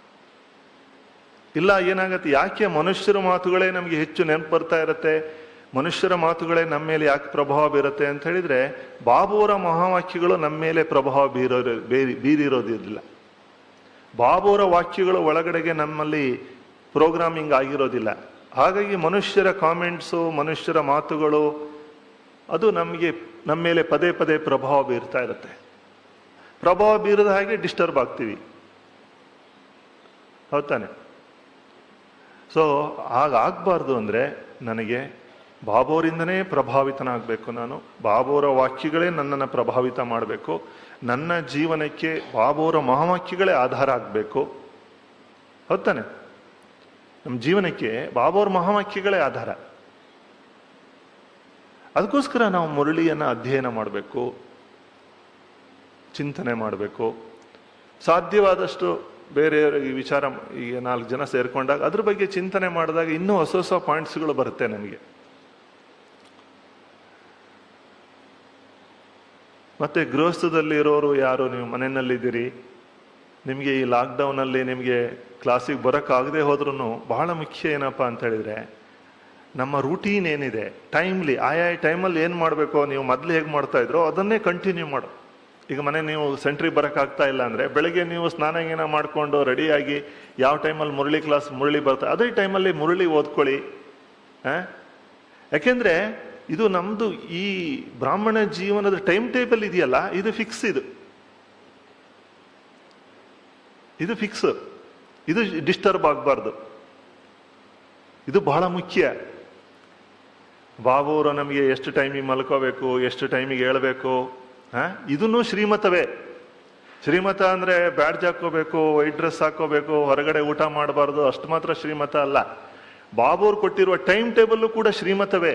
ಇಲ್ಲ ಏನಾಗತ್ತೆ ಯಾಕೆ ಮನುಷ್ಯರ ಮಾತುಗಳೇ ನಮಗೆ ಹೆಚ್ಚು ನೆನಪು ಬರ್ತಾ ಇರುತ್ತೆ ಮನುಷ್ಯರ ಮಾತುಗಳೇ ನಮ್ಮ ಮೇಲೆ ಯಾಕೆ ಪ್ರಭಾವ ಬೀರುತ್ತೆ ಅಂತ ಹೇಳಿದ್ರೆ ಬಾಬುವರ ಮಹಾವಾಕ್ಯಗಳು ನಮ್ಮ ಮೇಲೆ ಪ್ರಭಾವ ಬೀರೋ ಬೀರಿ ಬೀರಿರೋದಿಲ್ಲ ಬಾಬುವರ ವಾಕ್ಯಗಳು ಒಳಗಡೆಗೆ ನಮ್ಮಲ್ಲಿ ಪ್ರೋಗ್ರಾಮಿಂಗ್ ಆಗಿರೋದಿಲ್ಲ ಹಾಗಾಗಿ ಮನುಷ್ಯರ ಕಾಮೆಂಟ್ಸು ಮನುಷ್ಯರ ಮಾತುಗಳು ಅದು ನಮಗೆ ನಮ್ಮ ಮೇಲೆ ಪದೇ ಪದೇ ಪ್ರಭಾವ ಬೀರ್ತಾ ಇರುತ್ತೆ ಪ್ರಭಾವ ಬೀರದ ಹಾಗೆ ಡಿಸ್ಟರ್ಬ್ ಆಗ್ತೀವಿ ಹೌದಾನೆ ಸೊ ಹಾಗಾಗಬಾರ್ದು ಅಂದರೆ ನನಗೆ ಬಾಬೋರಿಂದನೇ ಪ್ರಭಾವಿತನಾಗಬೇಕು ನಾನು ಬಾಬೋರ ವಾಕ್ಯಗಳೇ ನನ್ನನ್ನು ಪ್ರಭಾವಿತ ಮಾಡಬೇಕು ನನ್ನ ಜೀವನಕ್ಕೆ ಬಾಬೋರ ಮಹಾವಾಕ್ಯಗಳೇ ಆಧಾರ ಆಗಬೇಕು ಹೌದಾನೆ ನಮ್ಮ ಜೀವನಕ್ಕೆ ಬಾಬೋರ ಮಹಾವಾಕ್ಯಗಳೇ ಆಧಾರ ಅದಕ್ಕೋಸ್ಕರ ನಾವು ಮುರಳಿಯನ್ನು ಅಧ್ಯಯನ ಮಾಡಬೇಕು ಚಿಂತನೆ ಮಾಡಬೇಕು ಸಾಧ್ಯವಾದಷ್ಟು ಬೇರೆಯವರಿಗೆ ಈ ವಿಚಾರ ಈಗ ನಾಲ್ಕು ಜನ ಸೇರ್ಕೊಂಡಾಗ ಅದ್ರ ಬಗ್ಗೆ ಚಿಂತನೆ ಮಾಡಿದಾಗ ಇನ್ನೂ ಹೊಸ ಹೊಸ ಪಾಯಿಂಟ್ಸ್ಗಳು ಬರುತ್ತೆ ನಮಗೆ ಮತ್ತೆ ಗೃಹಸ್ಥದಲ್ಲಿ ಇರೋರು ಯಾರು ನೀವು ಮನೆಯಲ್ಲಿದ್ದೀರಿ ನಿಮಗೆ ಈ ಲಾಕ್ಡೌನಲ್ಲಿ ನಿಮಗೆ ಕ್ಲಾಸಿಗೆ ಬರೋಕ್ಕಾಗದೆ ಹೋದ್ರೂ ಬಹಳ ಮುಖ್ಯ ಏನಪ್ಪ ಅಂತ ಹೇಳಿದ್ರೆ ನಮ್ಮ ರೂಟೀನ್ ಏನಿದೆ ಟೈಮ್ಲಿ ಆಯಾ ಟೈಮಲ್ಲಿ ಏನು ಮಾಡಬೇಕು ನೀವು ಮೊದಲು ಹೇಗೆ ಮಾಡ್ತಾ ಇದ್ರೋ ಅದನ್ನೇ ಕಂಟಿನ್ಯೂ ಮಾಡು ಈಗ ಮನೆ ನೀವು ಸೆಂಟ್ರಿಗೆ ಬರೋಕ್ಕಾಗ್ತಾ ಇಲ್ಲ ಅಂದರೆ ಬೆಳಗ್ಗೆ ನೀವು ಸ್ನಾನ ಗೀನ ಮಾಡಿಕೊಂಡು ರೆಡಿಯಾಗಿ ಯಾವ ಟೈಮಲ್ಲಿ ಮುರಳಿ ಕ್ಲಾಸ್ ಮುರಳಿ ಬರ್ತಾ ಅದೇ ಟೈಮಲ್ಲಿ ಮುರಳಿ ಓದ್ಕೊಳ್ಳಿ ಆ? ಯಾಕೆಂದ್ರೆ ಇದು ನಮ್ದು ಈ ಬ್ರಾಹ್ಮಣ ಜೀವನದ ಟೈಮ್ ಟೇಬಲ್ ಇದೆಯಲ್ಲ ಇದು ಫಿಕ್ಸ್ ಇದು ಇದು ಫಿಕ್ಸ್ ಇದು ಡಿಸ್ಟರ್ಬ್ ಆಗಬಾರ್ದು ಇದು ಬಹಳ ಮುಖ್ಯ ಬಾಬುವರು ನಮಗೆ ಎಷ್ಟು ಟೈಮಿಗೆ ಮಲ್ಕೋಬೇಕು ಎಷ್ಟು ಟೈಮಿಗೆ ಹೇಳ್ಬೇಕು ಹಾ ಇದನ್ನು ಶ್ರೀಮತವೇ ಶ್ರೀಮತ ಅಂದ್ರೆ ಬ್ಯಾಡ್ಜ್ ಹಾಕೋಬೇಕು ವೈಟ್ ಡ್ರೆಸ್ ಹಾಕೋಬೇಕು ಹೊರಗಡೆ ಊಟ ಮಾಡಬಾರ್ದು ಅಷ್ಟು ಮಾತ್ರ ಶ್ರೀಮತ ಅಲ್ಲ ಬಾಬುವ್ರು ಕೊಟ್ಟಿರುವ ಟೈಮ್ ಟೇಬಲ್ಲು ಕೂಡ ಶ್ರೀಮತವೇ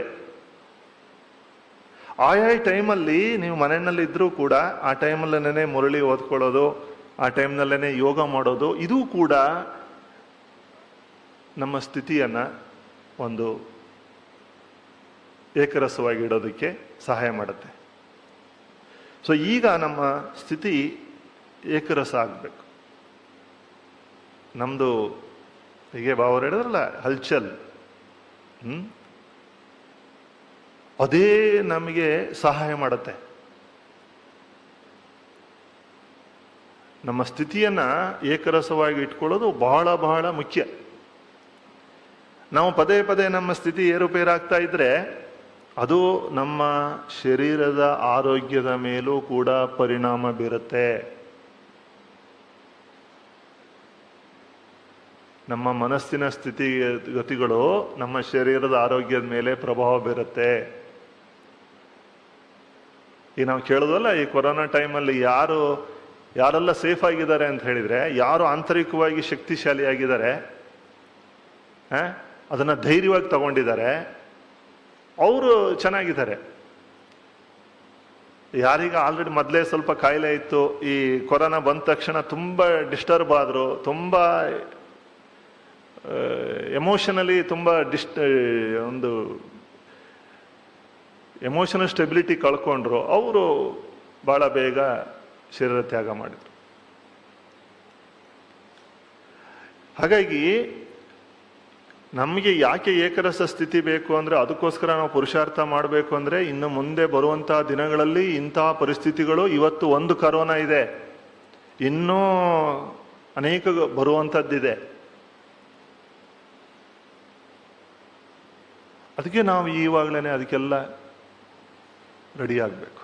ಆಯಾ ಟೈಮಲ್ಲಿ ನೀವು ಮನೆಯಲ್ಲಿ ಇದ್ರೂ ಕೂಡ ಆ ಟೈಮಲ್ಲೇ ಮುರಳಿ ಓದ್ಕೊಳ್ಳೋದು ಆ ಟೈಮ್ನಲ್ಲೇ ಯೋಗ ಮಾಡೋದು ಇದು ಕೂಡ ನಮ್ಮ ಸ್ಥಿತಿಯನ್ನ ಒಂದು ಏಕರಸವಾಗಿ ಇಡೋದಕ್ಕೆ ಸಹಾಯ ಮಾಡುತ್ತೆ ಸೊ ಈಗ ನಮ್ಮ ಸ್ಥಿತಿ ಏಕರಸ ಆಗಬೇಕು ನಮ್ಮದು ಹೀಗೆ ಬಾವರು ಹೇಳಿದ್ರಲ್ಲ ಹಲ್ಚಲ್ ಹ್ಮ್ ಅದೇ ನಮಗೆ ಸಹಾಯ ಮಾಡುತ್ತೆ ನಮ್ಮ ಸ್ಥಿತಿಯನ್ನ ಏಕರಸವಾಗಿ ಇಟ್ಕೊಳ್ಳೋದು ಬಹಳ ಬಹಳ ಮುಖ್ಯ ನಾವು ಪದೇ ಪದೇ ನಮ್ಮ ಸ್ಥಿತಿ ಏರುಪೇರಾಗ್ತಾ ಇದ್ರೆ ಅದು ನಮ್ಮ ಶರೀರದ ಆರೋಗ್ಯದ ಮೇಲೂ ಕೂಡ ಪರಿಣಾಮ ಬೀರುತ್ತೆ ನಮ್ಮ ಮನಸ್ಸಿನ ಸ್ಥಿತಿ ಗತಿಗಳು ನಮ್ಮ ಶರೀರದ ಆರೋಗ್ಯದ ಮೇಲೆ ಪ್ರಭಾವ ಬೀರುತ್ತೆ ಈಗ ನಾವು ಕೇಳೋದಲ್ಲ ಈ ಕೊರೋನಾ ಟೈಮಲ್ಲಿ ಯಾರು ಯಾರೆಲ್ಲ ಸೇಫ್ ಆಗಿದ್ದಾರೆ ಅಂತ ಹೇಳಿದ್ರೆ ಯಾರು ಆಂತರಿಕವಾಗಿ ಶಕ್ತಿಶಾಲಿಯಾಗಿದ್ದಾರೆ ಆ, ಅದನ್ನ ಧೈರ್ಯವಾಗಿ ತಗೊಂಡಿದ್ದಾರೆ ಅವರು ಚೆನ್ನಾಗಿದ್ದಾರೆ ಯಾರೀಗ ಆಲ್ರೆಡಿ ಮೊದಲೇ ಸ್ವಲ್ಪ ಕಾಯಿಲೆ ಇತ್ತು ಈ ಕೊರೋನಾ ಬಂದ ತಕ್ಷಣ ತುಂಬ ಡಿಸ್ಟರ್ಬ್ ಆದರು ತುಂಬ ಎಮೋಷನಲಿ ತುಂಬ ಡಿಸ್ಟ್ ಒಂದು ಎಮೋಷನಲ್ ಸ್ಟೆಬಿಲಿಟಿ ಕಳ್ಕೊಂಡ್ರು ಅವರು ಭಾಳ ಬೇಗ ಶರೀರ ತ್ಯಾಗ ಮಾಡಿದರು ಹಾಗಾಗಿ ನಮಗೆ ಯಾಕೆ ಏಕರಸ ಸ್ಥಿತಿ ಬೇಕು ಅಂದರೆ ಅದಕ್ಕೋಸ್ಕರ ನಾವು ಪುರುಷಾರ್ಥ ಮಾಡಬೇಕು ಅಂದರೆ ಇನ್ನು ಮುಂದೆ ಬರುವಂತಹ ದಿನಗಳಲ್ಲಿ ಇಂತಹ ಪರಿಸ್ಥಿತಿಗಳು ಇವತ್ತು ಒಂದು ಕರೋನಾ ಇದೆ ಇನ್ನೂ ಅನೇಕ ಬರುವಂಥದ್ದಿದೆ ಅದಕ್ಕೆ ನಾವು ಈವಾಗಲೇ ಅದಕ್ಕೆಲ್ಲ ರೆಡಿ ಆಗಬೇಕು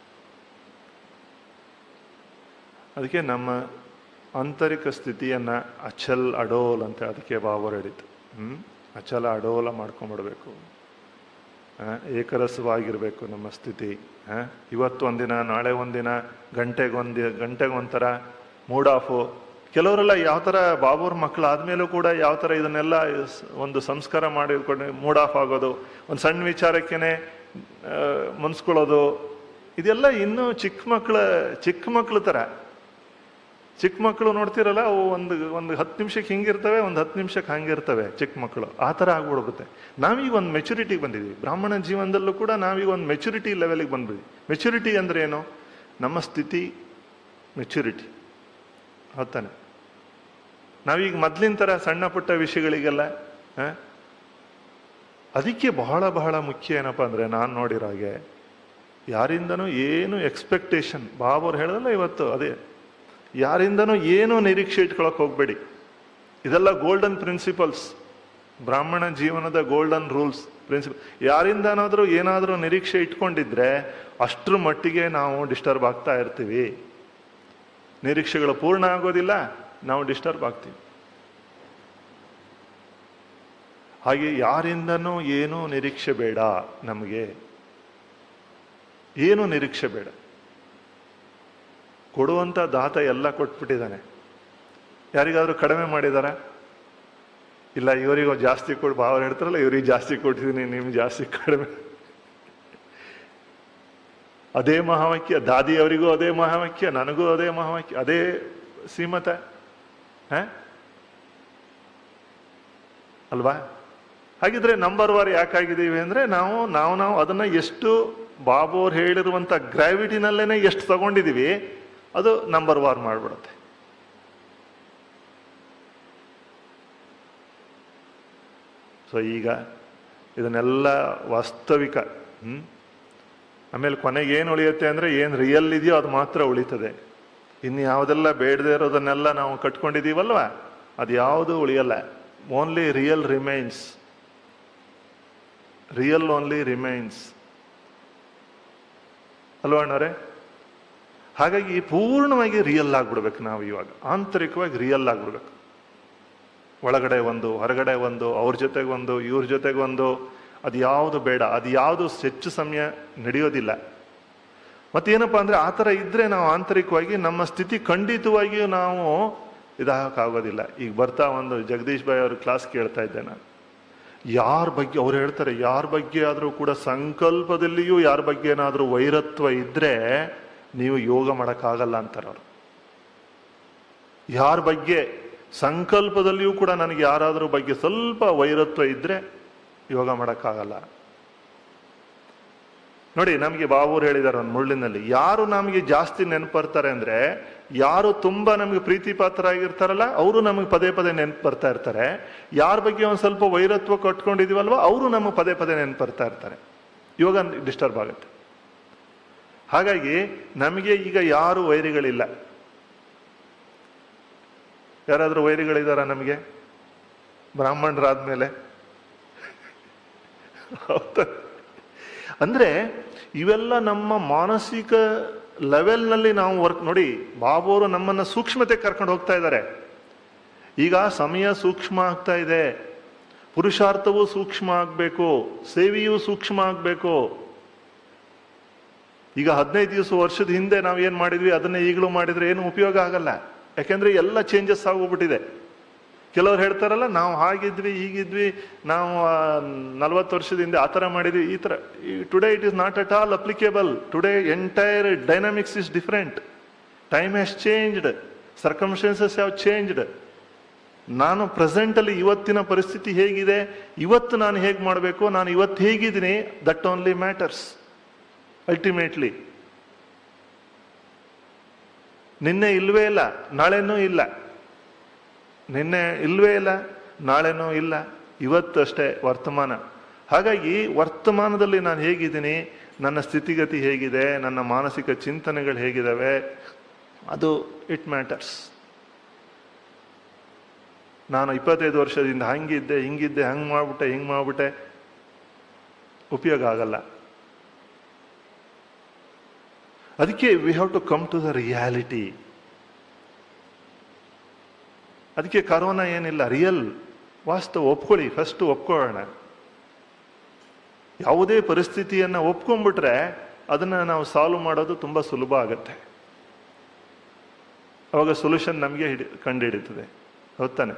ಅದಕ್ಕೆ ನಮ್ಮ ಆಂತರಿಕ ಸ್ಥಿತಿಯನ್ನ ಅಚಲ್ ಅಡೋಲ್ ಅಂತ ಅದಕ್ಕೆ ಬಾಬರ್ ಹೇಳಿತು ಹ್ಮ್ ಅಚಲ ಅಡೋಲ ಮಾಡ್ಕೊಂಡ್ಬಿಡ್ಬೇಕು ಆ, ಏಕರಸವಾಗಿರ್ಬೇಕು ನಮ್ಮ ಸ್ಥಿತಿ ಆ, ಇವತ್ತು ಒಂದಿನ ನಾಳೆ ಒಂದಿನ ಗಂಟೆಗೊಂದಿ ಗಂಟೆಗೊಂಥರ ಮೂಡ್ ಆಫು ಕೆಲವರೆಲ್ಲ ಯಾವ ಥರ ಬಾಬುರ್ ಮಕ್ಕಳು ಆದ್ಮೇಲೂ ಕೂಡ ಯಾವ ಥರ ಇದನ್ನೆಲ್ಲ ಸ್- ಒಂದು ಸಂಸ್ಕಾರ ಮಾಡಿಕೊಂಡು ಮೂಡ್ ಆಫ್ ಆಗೋದು ಒಂದು ಸಣ್ಣ ವಿಚಾರಕ್ಕೇನೆ ಆ, ಮುನ್ಸ್ಕೊಳ್ಳೋದು ಇದೆಲ್ಲ ಇನ್ನೂ ಚಿಕ್ಕ ಮಕ್ಕಳ ಚಿಕ್ಕ ಮಕ್ಕಳ ಥರ ಚಿಕ್ಕ ಮಕ್ಕಳು ನೋಡ್ತಿರಲ್ಲ ಅವು ಒಂದು ಒಂದು ಹತ್ತು ನಿಮಿಷಕ್ಕೆ ಹಿಂಗಿರ್ತವೆ ಒಂದು ಹತ್ತು ನಿಮಿಷಕ್ಕೆ ಹಂಗಿರ್ತವೆ ಚಿಕ್ಕ ಮಕ್ಕಳು ಆ ಥರ ಆಗ್ಬಿಡ್ಬಿಡುತ್ತೆ ನಾವೀಗ ಒಂದು ಮೆಚುರಿಟಿಗೆ ಬಂದಿದ್ದೀವಿ ಬ್ರಾಹ್ಮಣ ಜೀವನದಲ್ಲೂ ಕೂಡ ನಾವೀಗ ಒಂದು ಮೆಚುರಿಟಿ ಲೆವೆಲಿಗೆ ಬಂದ್ಬಿದ್ವಿ ಮೆಚುರಿಟಿ ಅಂದ್ರೆ ಏನು ನಮ್ಮ ಸ್ಥಿತಿ ಮೆಚುರಿಟಿ ಹೌದಾನೆ ನಾವೀಗ ಮೊದ್ಲಿನ ಥರ ಸಣ್ಣ ಪುಟ್ಟ ವಿಷಯಗಳಿಗೆಲ್ಲ ಆ, ಅದಕ್ಕೆ ಬಹಳ ಬಹಳ ಮುಖ್ಯ ಏನಪ್ಪ ಅಂದ್ರೆ ನಾನು ನೋಡಿರೋ ಹಾಗೆ ಯಾರಿಂದನೂ ಏನು ಎಕ್ಸ್ಪೆಕ್ಟೇಷನ್ ಬಾಬವ್ರು ಹೇಳೋದಲ್ಲ ಇವತ್ತು ಅದೇ ಯಾರಿಂದನೂ ಏನೂ ನಿರೀಕ್ಷೆ ಇಟ್ಕೊಳಕ್ ಹೋಗ್ಬೇಡಿ ಇದೆಲ್ಲ ಗೋಲ್ಡನ್ ಪ್ರಿನ್ಸಿಪಲ್ಸ್ ಬ್ರಾಹ್ಮಣ ಜೀವನದ ಗೋಲ್ಡನ್ ರೂಲ್ಸ್ ಪ್ರಿನ್ಸಿಪಲ್ ಯಾರಿಂದನಾದ್ರೂ ಏನಾದರೂ ನಿರೀಕ್ಷೆ ಇಟ್ಕೊಂಡಿದ್ರೆ ಅಷ್ಟ್ರ ಮಟ್ಟಿಗೆ ನಾವು ಡಿಸ್ಟರ್ಬ್ ಆಗ್ತಾ ಇರ್ತೀವಿ ನಿರೀಕ್ಷೆಗಳು ಪೂರ್ಣ ಆಗೋದಿಲ್ಲ ನಾವು ಡಿಸ್ಟರ್ಬ್ ಆಗ್ತೀವಿ ಹಾಗೆ ಯಾರಿಂದನೂ ಏನೂ ನಿರೀಕ್ಷೆ ಬೇಡ ನಮಗೆ ಏನು ನಿರೀಕ್ಷೆ ಬೇಡ ಕೊಡುವಂತ ದಾತ ಎಲ್ಲ ಕೊಟ್ಬಿಟ್ಟಿದ್ದಾನೆ ಯಾರಿಗಾದ್ರೂ ಕಡಿಮೆ ಮಾಡಿದಾರ ಇಲ್ಲ ಇವರಿಗೂ ಜಾಸ್ತಿ ಕೊಡು ಭಾವ ಹೇಳ್ತಾರಲ್ಲ ಇವ್ರಿಗೆ ಜಾಸ್ತಿ ಕೊಟ್ಟಿದ್ದೀನಿ ನಿಮ್ಗೆ ಜಾಸ್ತಿ ಕಡಿಮೆ ಅದೇ ಮಹಾವಾಕ್ಯ ದಾದಿಯವರಿಗೂ ಅದೇ ಮಹಾವಾಕ್ಯ ನನಗೂ ಅದೇ ಮಹಾವಾಕ್ಯ ಅದೇ ಸೀಮತ ಹ? ಅಲ್ವಾ ಹಾಗಿದ್ರೆ ನಂಬರ್ ವಾರ್ ಯಾಕಾಗಿದ್ದೀವಿ ಅಂದ್ರೆ ನಾವು ನಾವು ನಾವು ಅದನ್ನ ಎಷ್ಟು ಬಾಬು ಅವ್ರು ಹೇಳಿರುವಂತ ಗ್ರಾವಿಟಿನಲ್ಲೇನೆ ಎಷ್ಟು ತಗೊಂಡಿದೀವಿ ಅದು ನಂಬರ್ ವಾರ್ ಮಾಡ್ಬಿಡುತ್ತೆ ಸೊ ಈಗ ಇದನ್ನೆಲ್ಲ ವಾಸ್ತವಿಕ ಹ್ಮ್ ಆಮೇಲೆ ಕೊನೆಗೆ ಏನು ಉಳಿಯುತ್ತೆ ಅಂದ್ರೆ ಏನು ರಿಯಲ್ ಇದೆಯೋ ಅದು ಮಾತ್ರ ಉಳಿತದೆ ಇನ್ನು ಯಾವುದೆಲ್ಲ ಬೇಡದೇ ಇರೋದನ್ನೆಲ್ಲ ನಾವು ಕಟ್ಕೊಂಡಿದೀವಲ್ವ ಅದು ಯಾವುದು ಉಳಿಯಲ್ಲ only real remains real only remains ಅಲ್ವಾ ಅಣ್ಣವ್ರೆ ಹಾಗಾಗಿ ಪೂರ್ಣವಾಗಿ ರಿಯಲ್ ಆಗ್ಬಿಡ್ಬೇಕು ನಾವು ಇವಾಗ ಆಂತರಿಕವಾಗಿ ರಿಯಲ್ ಆಗ್ಬಿಡ್ಬೇಕು ಒಳಗಡೆ ಒಂದು ಹೊರಗಡೆ ಒಂದು ಅವ್ರ ಜೊತೆಗೆ ಒಂದು ಇವ್ರ ಜೊತೆಗೆ ಒಂದು ಅದು ಯಾವುದು ಬೇಡ ಅದು ಯಾವುದು ಹೆಚ್ಚು ಸಮಯ ನಡೆಯೋದಿಲ್ಲ ಮತ್ತೇನಪ್ಪ ಅಂದ್ರೆ ಆ ಥರ ಇದ್ರೆ ನಾವು ಆಂತರಿಕವಾಗಿ ನಮ್ಮ ಸ್ಥಿತಿ ಖಂಡಿತವಾಗಿಯೂ ನಾವು ಇದಾಗಕ್ಕಾಗೋದಿಲ್ಲ ಈಗ ಬರ್ತಾ ಒಂದು ಜಗದೀಶ್ ಭಾಯ್ ಅವ್ರ ಕ್ಲಾಸ್ ಕೇಳ್ತಾ ಇದ್ದೆ ನಾನು ಯಾರ ಬಗ್ಗೆ ಅವ್ರು ಹೇಳ್ತಾರೆ ಯಾರ ಬಗ್ಗೆ ಆದರೂ ಕೂಡ ಸಂಕಲ್ಪದಲ್ಲಿಯೂ ಯಾರ ಬಗ್ಗೆ ಏನಾದರೂ ವೈರತ್ವ ಇದ್ರೆ ನೀವು ಯೋಗ ಮಾಡೋಕ್ಕಾಗಲ್ಲ ಅಂತಾರೆ ಅವರು ಯಾರ ಬಗ್ಗೆ ಸಂಕಲ್ಪದಲ್ಲಿಯೂ ಕೂಡ ನನಗೆ ಯಾರಾದರೂ ಬಗ್ಗೆ ಸ್ವಲ್ಪ ವೈರತ್ವ ಇದ್ರೆ ಯೋಗ ಮಾಡೋಕ್ಕಾಗಲ್ಲ ನೋಡಿ ನಮಗೆ ಬಾಬೂರು ಹೇಳಿದ್ದಾರೆ ಒಂದು ಮುಳ್ಳಿನಲ್ಲಿ ಯಾರು ನಮಗೆ ಜಾಸ್ತಿ ನೆನಪರ್ತಾರೆ ಅಂದ್ರೆ ಯಾರು ತುಂಬಾ ನಮಗೆ ಪ್ರೀತಿ ಪಾತ್ರ ಆಗಿರ್ತಾರಲ್ಲ ಅವರು ನಮಗೆ ಪದೇ ಪದೇ ನೆನಪು ಬರ್ತಾ ಇರ್ತಾರೆ ಯಾರ ಬಗ್ಗೆ ಒಂದು ಸ್ವಲ್ಪ ವೈರತ್ವ ಕಟ್ಕೊಂಡಿದೀವಲ್ವ ಅವರು ನಮಗೆ ಪದೇ ಪದೇ ನೆನಪು ಬರ್ತಾ ಇರ್ತಾರೆ ಇವಾಗ ಡಿಸ್ಟರ್ಬ್ ಆಗುತ್ತೆ ಹಾಗಾಗಿ ನಮಗೆ ಈಗ ಯಾರು ವೈರಿಗಳಿಲ್ಲ ಯಾರಾದ್ರೂ ವೈರಿಗಳಿದಾರ ನಮಗೆ ಬ್ರಾಹ್ಮಣರಾದ್ಮೇಲೆ ಹೌದಾ ಅಂದ್ರೆ ಇವೆಲ್ಲ ನಮ್ಮ ಮಾನಸಿಕ ಲೆವೆಲ್ನಲ್ಲಿ ನಾವು ವರ್ಕ್ ನೋಡಿ ಬಾಬು ಅವರು ನಮ್ಮನ್ನ ಸೂಕ್ಷ್ಮತೆ ಕರ್ಕೊಂಡು ಹೋಗ್ತಾ ಇದ್ದಾರೆ ಈಗ ಸಮಯ ಸೂಕ್ಷ್ಮ ಆಗ್ತಾ ಇದೆ ಪುರುಷಾರ್ಥವೂ ಸೂಕ್ಷ್ಮ ಆಗಬೇಕು ಸೇವೆಯೂ ಸೂಕ್ಷ್ಮ ಆಗಬೇಕು ಈಗ ಹದಿನೈದು ದಿವಸ ವರ್ಷದ ಹಿಂದೆ ನಾವು ಏನು ಮಾಡಿದ್ವಿ ಅದನ್ನೇ ಈಗಲೂ ಮಾಡಿದ್ರೆ ಏನು ಉಪಯೋಗ ಆಗಲ್ಲ ಯಾಕೆಂದ್ರೆ ಎಲ್ಲ ಚೇಂಜಸ್ ಆಗೋಗ್ಬಿಟ್ಟಿದೆ ಕೆಲವ್ರು ಹೇಳ್ತಾರಲ್ಲ ನಾವು ಹಾಗಿದ್ವಿ ಹೀಗಿದ್ವಿ ನಾವು ನಲ್ವತ್ತು ವರ್ಷದಿಂದ ಆ ಥರ ಮಾಡಿದ್ವಿ ಈ ಥರ today it is not at all applicable today entire dynamics is different time has changed circumstances have changed ನಾನು ಪ್ರೆಸೆಂಟಲ್ಲಿ ಇವತ್ತಿನ ಪರಿಸ್ಥಿತಿ ಹೇಗಿದೆ ಇವತ್ತು ನಾನು ಹೇಗೆ ಮಾಡಬೇಕು ನಾನು ಇವತ್ತು ಹೇಗಿದ್ದೀನಿ ದಟ್ ಓನ್ಲಿ ಮ್ಯಾಟರ್ಸ್ ಅಲ್ಟಿಮೇಟ್ಲಿ ನಿನ್ನೆ ಇಲ್ವೇ ಇಲ್ಲ ನಾಳೆನೂ ಇಲ್ಲ ನಿನ್ನೆ ಇಲ್ವೇ ಇಲ್ಲ ನಾಳೆನೂ ಇಲ್ಲ ಇವತ್ತು ಅಷ್ಟೇ ವರ್ತಮಾನ ಹಾಗಾಗಿ ವರ್ತಮಾನದಲ್ಲಿ ನಾನು ಹೇಗಿದ್ದೀನಿ ನನ್ನ ಸ್ಥಿತಿಗತಿ ಹೇಗಿದೆ ನನ್ನ ಮಾನಸಿಕ ಚಿಂತನೆಗಳು ಹೇಗಿದ್ದಾವೆ ಅದು ಇಟ್ ಮ್ಯಾಟರ್ಸ್ ನಾನು ಇಪ್ಪತ್ತೈದು ವರ್ಷದಿಂದ ಹಂಗಿದ್ದೆ ಹಿಂಗಿದ್ದೆ ಹಂಗೆ ಮಾಡ್ಬಿಟ್ಟೆ ಹಿಂಗೆ ಮಾಡ್ಬಿಟ್ಟೆ ಉಪಯೋಗ ಆಗಲ್ಲ ಅದಕ್ಕೆ we have to come to the reality ಅದಕ್ಕೆ ಕರೋನಾ ಏನಿಲ್ಲ ರಿಯಲ್ ವಾಸ್ತವ ಒಪ್ಕೊಳ್ಳಿ ಫಸ್ಟ್ ಒಪ್ಕೊಳ್ಳೋಣ ಯಾವುದೇ ಪರಿಸ್ಥಿತಿಯನ್ನ ಒಪ್ಕೊಂಡ್ಬಿಟ್ರೆ ಅದನ್ನ ನಾವು ಸಾಲ್ವ್ ಮಾಡೋದು ತುಂಬಾ ಸುಲಭ ಆಗುತ್ತೆ ಅವಾಗ ಸೊಲ್ಯೂಷನ್ ನಮಗೆ ಹಿಡಿ ಕಂಡುಹಿಡಿತದೆ ಹೌದಾನೆ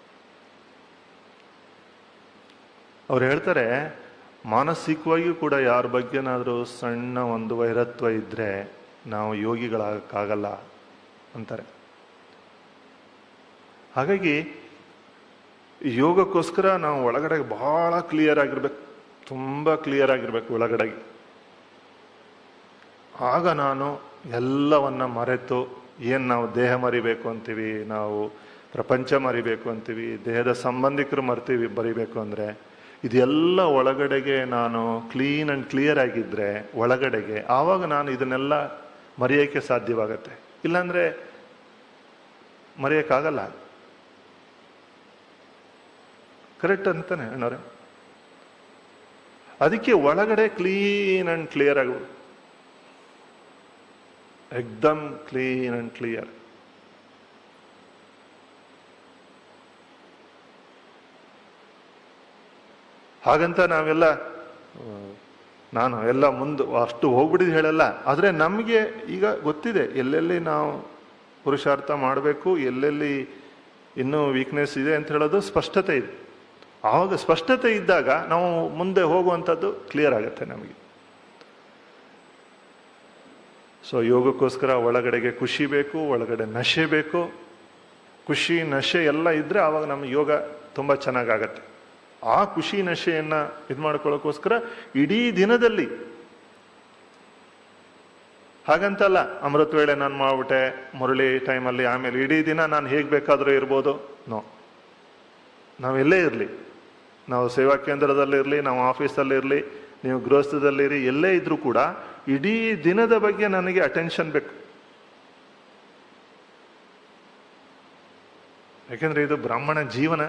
ಅವ್ರು ಹೇಳ್ತಾರೆ ಮಾನಸಿಕವಾಗಿಯೂ ಕೂಡ ಯಾರ ಬಗ್ಗೆನಾದರೂ ಸಣ್ಣ ಒಂದು ವೈರತ್ವ ಇದ್ರೆ ನಾವು ಯೋಗಿಗಳಾಗಕ್ಕಾಗಲ್ಲ ಅಂತಾರೆ ಹಾಗಾಗಿ ಯೋಗಕ್ಕೋಸ್ಕರ ನಾವು ಒಳಗಡೆ ಬಹಳ ಕ್ಲಿಯರ್ ಆಗಿರ್ಬೇಕು ತುಂಬ ಕ್ಲಿಯರ್ ಆಗಿರ್ಬೇಕು ಒಳಗಡೆಗೆ ಆಗ ನಾನು ಎಲ್ಲವನ್ನ ಮರೆತು ಏನು ನಾವು ದೇಹ ಮರಿಬೇಕು ಅಂತೀವಿ ನಾವು ಪ್ರಪಂಚ ಮರಿಬೇಕು ಅಂತೀವಿ ದೇಹದ ಸಂಬಂಧಿಕರು ಮರ್ತೀವಿ ಬರಿಬೇಕು ಅಂದರೆ ಇದೆಲ್ಲ ಒಳಗಡೆಗೆ ನಾನು ಕ್ಲೀನ್ ಆ್ಯಂಡ್ ಕ್ಲಿಯರ್ ಆಗಿದ್ದರೆ ಒಳಗಡೆಗೆ ಆವಾಗ ನಾನು ಇದನ್ನೆಲ್ಲ ಮರೆಯೋಕ್ಕೆ ಸಾಧ್ಯವಾಗತ್ತೆ ಇಲ್ಲಾಂದರೆ ಮರೆಯೋಕ್ಕಾಗಲ್ಲ ಕರೆಕ್ಟ್ ಅಂತಾನೆ ಅಣ್ಣವ್ರೆ ಅದಕ್ಕೆ ಒಳಗಡೆ ಕ್ಲೀನ್ ಆ್ಯಂಡ್ ಕ್ಲಿಯರ್ ಆಗ ಎಕ್ದಮ್ ಕ್ಲೀನ್ ಆ್ಯಂಡ್ ಕ್ಲಿಯರ್ ಹಾಗಂತ ನಾವೆಲ್ಲ ನಾನು ಎಲ್ಲ ಮುಂದೆ ಅಷ್ಟು ಹೋಗ್ಬಿಟ್ಟಿದ್ದು ಹೇಳಲ್ಲ ಆದರೆ ನಮಗೆ ಈಗ ಗೊತ್ತಿದೆ ಎಲ್ಲೆಲ್ಲಿ ನಾವು ಪುರುಷಾರ್ಥ ಮಾಡಬೇಕು ಎಲ್ಲೆಲ್ಲಿ ಇನ್ನೂ ವೀಕ್ನೆಸ್ ಇದೆ ಅಂತ ಹೇಳೋದು ಸ್ಪಷ್ಟತೆ ಇದೆ ಆವಾಗ ಸ್ಪಷ್ಟತೆ ಇದ್ದಾಗ ನಾವು ಮುಂದೆ ಹೋಗುವಂಥದ್ದು ಕ್ಲಿಯರ್ ಆಗುತ್ತೆ ನಮಗೆ ಸೊ ಯೋಗಕ್ಕೋಸ್ಕರ ಒಳಗಡೆಗೆ ಖುಷಿ ಬೇಕು ಒಳಗಡೆ ನಶೆ ಬೇಕು ಖುಷಿ ನಶೆ ಎಲ್ಲ ಇದ್ರೆ ಆವಾಗ ನಮ್ಮ ಯೋಗ ತುಂಬ ಚೆನ್ನಾಗಾಗತ್ತೆ ಆ ಖುಷಿ ನಶೆಯನ್ನ ಇದು ಮಾಡ್ಕೊಳ್ಳೋಕ್ಕೋಸ್ಕರ ಇಡೀ ದಿನದಲ್ಲಿ ಹಾಗಂತಲ್ಲ ಅಮೃತ ವೇಳೆ ನಾನು ಮಾಡ್ಬಿಟ್ಟೆ ಮುರಳಿ ಟೈಮಲ್ಲಿ ಆಮೇಲೆ ಇಡೀ ದಿನ ನಾನು ಹೇಗೆ ಬೇಕಾದರೂ ಇರ್ಬೋದು ನೋ ನಾವೆಲ್ಲೇ ಇರಲಿ ನಾವು ಸೇವಾ ಕೇಂದ್ರದಲ್ಲಿರಲಿ ನಾವು ಆಫೀಸಲ್ಲಿರಲಿ ನೀವು ಗೃಹಸ್ಥದಲ್ಲಿರಿ ಎಲ್ಲೇ ಇದ್ರೂ ಕೂಡ ಇಡೀ ದಿನದ ಬಗ್ಗೆ ನನಗೆ ಅಟೆನ್ಷನ್ ಬೇಕು ಯಾಕೆಂದ್ರೆ ಇದು ಬ್ರಾಹ್ಮಣ ಜೀವನ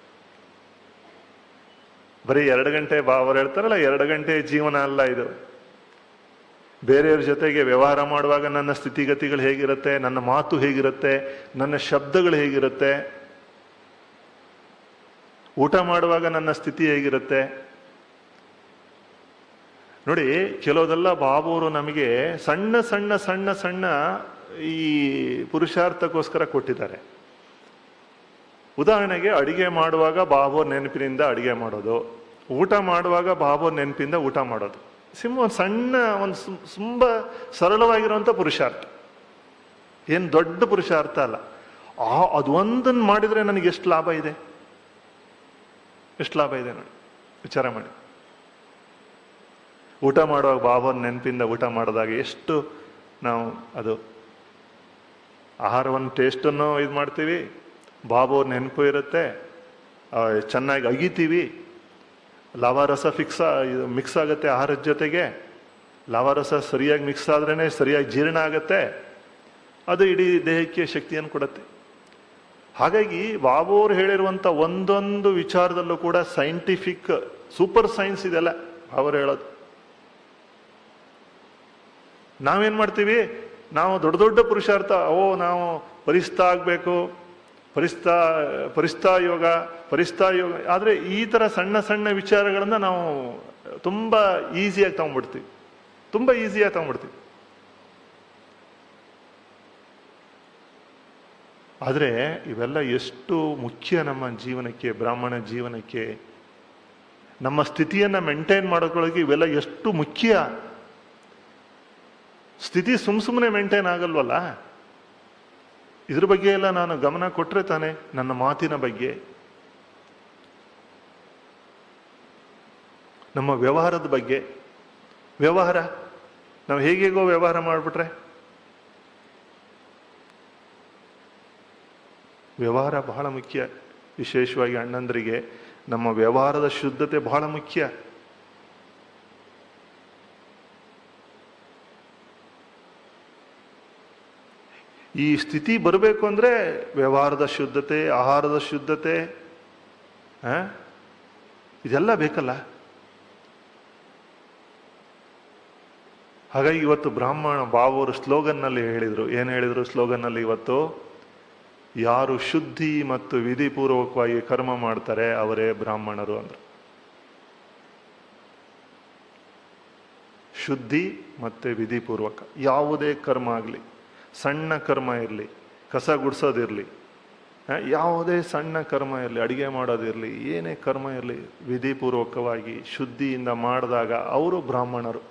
ಬರೀ ಎರಡು ಗಂಟೆ ಬಾ ಅವ್ರು ಹೇಳ್ತಾರಲ್ಲ ಎರಡು ಗಂಟೆ ಜೀವನ ಅಲ್ಲ ಇದು ಬೇರೆಯವ್ರ ಜೊತೆಗೆ ವ್ಯವಹಾರ ಮಾಡುವಾಗ ನನ್ನ ಸ್ಥಿತಿಗತಿಗಳು ಹೇಗಿರುತ್ತೆ ನನ್ನ ಮಾತು ಹೇಗಿರುತ್ತೆ ನನ್ನ ಶಬ್ದಗಳು ಹೇಗಿರುತ್ತೆ ಊಟ ಮಾಡುವಾಗ ನನ್ನ ಸ್ಥಿತಿ ಹೇಗಿರುತ್ತೆ ನೋಡಿ ಕೆಲವುದೆಲ್ಲ ಬಾಬುವರು ನಮಗೆ ಸಣ್ಣ ಸಣ್ಣ ಸಣ್ಣ ಸಣ್ಣ ಈ ಪುರುಷಾರ್ಥಕ್ಕೋಸ್ಕರ ಕೊಟ್ಟಿದ್ದಾರೆ ಉದಾಹರಣೆಗೆ ಅಡಿಗೆ ಮಾಡುವಾಗ ಬಾಬು ನೆನಪಿನಿಂದ ಅಡಿಗೆ ಮಾಡೋದು ಊಟ ಮಾಡುವಾಗ ಬಾಬು ನೆನಪಿಂದ ಊಟ ಮಾಡೋದು ಸಿಂಹ ಒಂದು ಸಣ್ಣ ಒಂದು ತುಂಬ ಸರಳವಾಗಿರುವಂಥ ಪುರುಷಾರ್ಥ ಏನು ದೊಡ್ಡ ಪುರುಷಾರ್ಥ ಅಲ್ಲ ಆ ಅದು ಒಂದನ್ನು ಮಾಡಿದ್ರೆ ನನಗೆ ಎಷ್ಟು ಲಾಭ ಇದೆ ಎಷ್ಟು ಲಾಭ ಇದೆ ನೋಡಿ ವಿಚಾರ ಮಾಡಿ ಊಟ ಮಾಡುವಾಗ ಬಾಬನ ನೆನಪಿಂದ ಊಟ ಮಾಡಿದಾಗ ಎಷ್ಟು ನಾವು ಅದು ಆಹಾರವನ್ನು ಟೇಸ್ಟನ್ನು ಇದು ಮಾಡ್ತೀವಿ ಬಾಬು ನೆನಪು ಇರುತ್ತೆ ಚೆನ್ನಾಗಿ ಅಗಿತೀವಿ ಲವಾರಸ ಫಿಕ್ಸ್ ಮಿಕ್ಸ್ ಆಗುತ್ತೆ ಆಹಾರದ ಜೊತೆಗೆ ಲವಾರಸ ಸರಿಯಾಗಿ ಮಿಕ್ಸ್ ಆದ್ರೇ ಸರಿಯಾಗಿ ಜೀರ್ಣ ಆಗುತ್ತೆ ಅದು ಇಡೀ ದೇಹಕ್ಕೆ ಶಕ್ತಿಯನ್ನು ಕೊಡುತ್ತೆ ಹಾಗಾಗಿ ಬಾಬು ಅವ್ರು ಹೇಳಿರುವಂಥ ಒಂದೊಂದು ವಿಚಾರದಲ್ಲೂ ಕೂಡ ಸೈಂಟಿಫಿಕ್ ಸೂಪರ್ ಸೈನ್ಸ್ ಇದೆಲ್ಲ ಅವರು ಹೇಳೋದು ನಾವೇನ್ ಮಾಡ್ತೀವಿ ನಾವು ದೊಡ್ಡ ದೊಡ್ಡ ಪುರುಷಾರ್ಥ ಓ ನಾವು ಪರಿಸ್ತಾ ಆಗ್ಬೇಕು ಪರಿಸ್ಥಾ ಪರಿಸ್ಥಾ ಯೋಗ ಪರಿಸ್ಥಾ ಯೋಗ ಆದರೆ ಈ ಥರ ಸಣ್ಣ ಸಣ್ಣ ವಿಚಾರಗಳನ್ನ ನಾವು ತುಂಬ ಈಸಿಯಾಗಿ ತಗೊಂಡ್ಬಿಡ್ತೀವಿ ತುಂಬ ಈಸಿಯಾಗಿ ತಗೊಂಡ್ಬಿಡ್ತೀವಿ ಆದರೆ ಇವೆಲ್ಲ ಎಷ್ಟು ಮುಖ್ಯ ನಮ್ಮ ಜೀವನಕ್ಕೆ ಬ್ರಾಹ್ಮಣ ಜೀವನಕ್ಕೆ ನಮ್ಮ ಸ್ಥಿತಿಯನ್ನು ಮೇಂಟೈನ್ ಮಾಡೋದ್ರೊಳಗೆ ಇವೆಲ್ಲ ಎಷ್ಟು ಮುಖ್ಯ ಸ್ಥಿತಿ ಸುಮ್ ಸುಮ್ಮನೆ ಮೇಂಟೈನ್ ಆಗಲ್ವಲ್ಲ ಇದ್ರ ಬಗ್ಗೆ ಎಲ್ಲ ನಾನು ಗಮನ ಕೊಟ್ಟರೆ ತಾನೆ ನನ್ನ ಮಾತಿನ ಬಗ್ಗೆ ನಮ್ಮ ವ್ಯವಹಾರದ ಬಗ್ಗೆ ವ್ಯವಹಾರ ನಾವು ಹೇಗೇಗೋ ವ್ಯವಹಾರ ಮಾಡಿಬಿಟ್ರೆ ವ್ಯವಹಾರ ಬಹಳ ಮುಖ್ಯ ವಿಶೇಷವಾಗಿ ಅಣ್ಣಂದರಿಗೆ ನಮ್ಮ ವ್ಯವಹಾರದ ಶುದ್ಧತೆ ಬಹಳ ಮುಖ್ಯ ಈ ಸ್ಥಿತಿ ಬರಬೇಕು ಅಂದ್ರೆ ವ್ಯವಹಾರದ ಶುದ್ಧತೆ ಆಹಾರದ ಶುದ್ಧತೆ ಆ? ಇದೆಲ್ಲ ಬೇಕಲ್ಲ ಹಾಗಾಗಿ ಇವತ್ತು ಬ್ರಾಹ್ಮಣ ಬಾವರು ಸ್ಲೋಗನ್ನಲ್ಲಿ ಹೇಳಿದರು ಏನು ಹೇಳಿದರು ಸ್ಲೋಗನ್ನಲ್ಲಿ ಇವತ್ತು ಯಾರು ಶುದ್ಧಿ ಮತ್ತು ವಿಧಿಪೂರ್ವಕವಾಗಿ ಕರ್ಮ ಮಾಡ್ತಾರೆ ಅವರೇ ಬ್ರಾಹ್ಮಣರು ಅಂದ್ರು ಶುದ್ಧಿ ಮತ್ತೆ ವಿಧಿಪೂರ್ವಕ ಯಾವುದೇ ಕರ್ಮ ಆಗಲಿ ಸಣ್ಣ ಕರ್ಮ ಇರಲಿ ಕಸ ಗುಡಿಸೋದಿರಲಿ ಯಾವುದೇ ಸಣ್ಣ ಕರ್ಮ ಇರಲಿ ಅಡಿಗೆ ಮಾಡೋದಿರಲಿ ಏನೇ ಕರ್ಮ ಇರಲಿ ವಿಧಿಪೂರ್ವಕವಾಗಿ ಶುದ್ಧಿಯಿಂದ ಮಾಡಿದಾಗ ಅವರು ಬ್ರಾಹ್ಮಣರು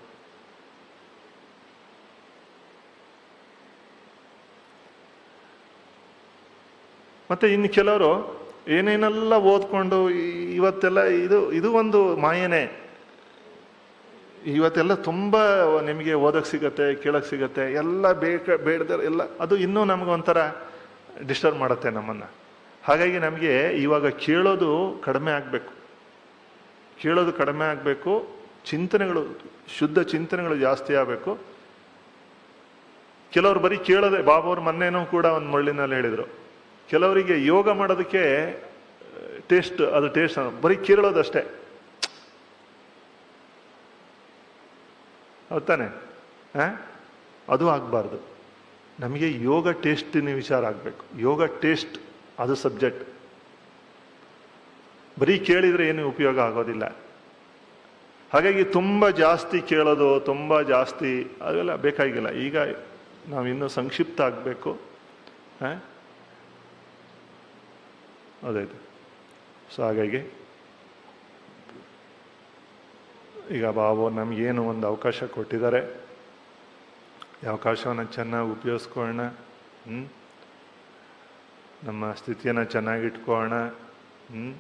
ಮತ್ತೆ ಇನ್ನು ಕೆಲವರು ಏನೇನೆಲ್ಲ ಓದ್ಕೊಂಡು ಈ- ಇವತ್ತೆಲ್ಲ ಇದು ಇದು ಒಂದು ಮಾಯನೆ ಇವತ್ತೆಲ್ಲ ತುಂಬ ನಿಮಗೆ ಓದಕ್ಕೆ ಸಿಗತ್ತೆ ಕೇಳಕ್ಕೆ ಸಿಗತ್ತೆ ಎಲ್ಲ ಬೇಕ ಬೇಡದ ಎಲ್ಲ ಅದು ಇನ್ನೂ ನಮಗೊಂಥರ ಡಿಸ್ಟರ್ಬ್ ಮಾಡುತ್ತೆ ನಮ್ಮನ್ನು ಹಾಗಾಗಿ ನಮಗೆ ಇವಾಗ ಕೇಳೋದು ಕಡಿಮೆ ಆಗಬೇಕು ಕೇಳೋದು ಕಡಿಮೆ ಆಗಬೇಕು ಚಿಂತನೆಗಳು ಶುದ್ಧ ಚಿಂತನೆಗಳು ಜಾಸ್ತಿ ಆಗಬೇಕು ಕೆಲವರು ಬರೀ ಕೇಳೋದೆ ಬಾಬಾವ್ರು ಮೊನ್ನೆನೂ ಕೂಡ ಒಂದು ಮಳ್ಳಿನಲ್ಲಿ ಹೇಳಿದರು ಕೆಲವರಿಗೆ ಯೋಗ ಮಾಡೋದಕ್ಕೆ ಟೇಸ್ಟ್ ಅದು ಟೇಸ್ಟ್ ಬರೀ ಕೇಳೋದಷ್ಟೇ ಹೌದಾನೆ ಆ? ಅದು ಆಗಬಾರ್ದು ನಮಗೆ ಯೋಗ ಟೇಸ್ಟಿನ ವಿಚಾರ ಆಗಬೇಕು ಯೋಗ ಟೇಸ್ಟ್ ಅದು ಸಬ್ಜೆಕ್ಟ್ ಬರೀ ಕೇಳಿದರೆ ಏನು ಉಪಯೋಗ ಆಗೋದಿಲ್ಲ ಹಾಗಾಗಿ ತುಂಬ ಜಾಸ್ತಿ ಕೇಳೋದು ತುಂಬ ಜಾಸ್ತಿ ಅದೆಲ್ಲ ಬೇಕಾಗಿಲ್ಲ ಈಗ ನಾವು ಇನ್ನೂ ಸಂಕ್ಷಿಪ್ತ ಆಗಬೇಕು ಅದಾಯ್ತು ಸೊ ಹಾಗಾಗಿ ಈಗ ಬಾಬು ನಮಗೇನು ಒಂದು ಅವಕಾಶ ಕೊಟ್ಟಿದ್ದಾರೆ ಈ ಅವಕಾಶವನ್ನು ಚೆನ್ನಾಗಿ ಉಪಯೋಗಿಸ್ಕೊಳ್ಳೋಣ ಹ್ಮ್? ನಮ್ಮ ಸ್ಥಿತಿಯನ್ನು ಚೆನ್ನಾಗಿಟ್ಕೊಳ್ಳೋಣ ಹ್ಮ್?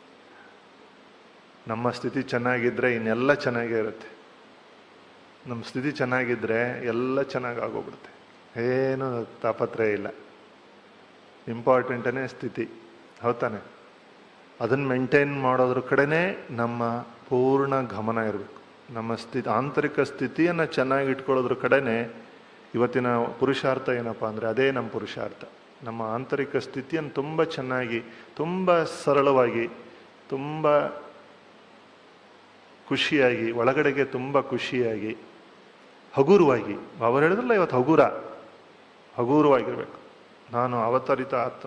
ನಮ್ಮ ಸ್ಥಿತಿ ಚೆನ್ನಾಗಿದ್ದರೆ ಇನ್ನೆಲ್ಲ ಚೆನ್ನಾಗೇ ಇರುತ್ತೆ ನಮ್ಮ ಸ್ಥಿತಿ ಚೆನ್ನಾಗಿದ್ದರೆ ಎಲ್ಲ ಚೆನ್ನಾಗಿ ಆಗೋಗ್ಬಿಡುತ್ತೆ ಏನು ತಾಪತ್ರಯ ಇಲ್ಲ ಇಂಪಾರ್ಟೆಂಟನೇ ಸ್ಥಿತಿ ಹೌದಾನೆ ಅದನ್ನು ಮೇಂಟೈನ್ ಮಾಡೋದ್ರ ಕಡೆನೇ ನಮ್ಮ ಪೂರ್ಣ ಗಮನ ಇರಬೇಕು ನಮ್ಮ ಸ್ಥಿತಿ ಆಂತರಿಕ ಸ್ಥಿತಿಯನ್ನು ಚೆನ್ನಾಗಿ ಇಟ್ಕೊಳ್ಳೋದ್ರ ಕಡೆನೇ ಇವತ್ತಿನ ಪುರುಷಾರ್ಥ ಏನಪ್ಪ ಅಂದರೆ ಅದೇ ನಮ್ಮ ಪುರುಷಾರ್ಥ ನಮ್ಮ ಆಂತರಿಕ ಸ್ಥಿತಿಯನ್ನು ತುಂಬ ಚೆನ್ನಾಗಿ ತುಂಬ ಸರಳವಾಗಿ ತುಂಬ ಖುಷಿಯಾಗಿ ಒಳಗಡೆಗೆ ತುಂಬ ಖುಷಿಯಾಗಿ ಹಗುರವಾಗಿ ಅವರು ಹೇಳಿದ್ರಲ್ಲ ಇವತ್ತು ಹಗುರ ಹಗುರವಾಗಿರ್ಬೇಕು ನಾನು ಅವತರಿತ ಆತ್ಮ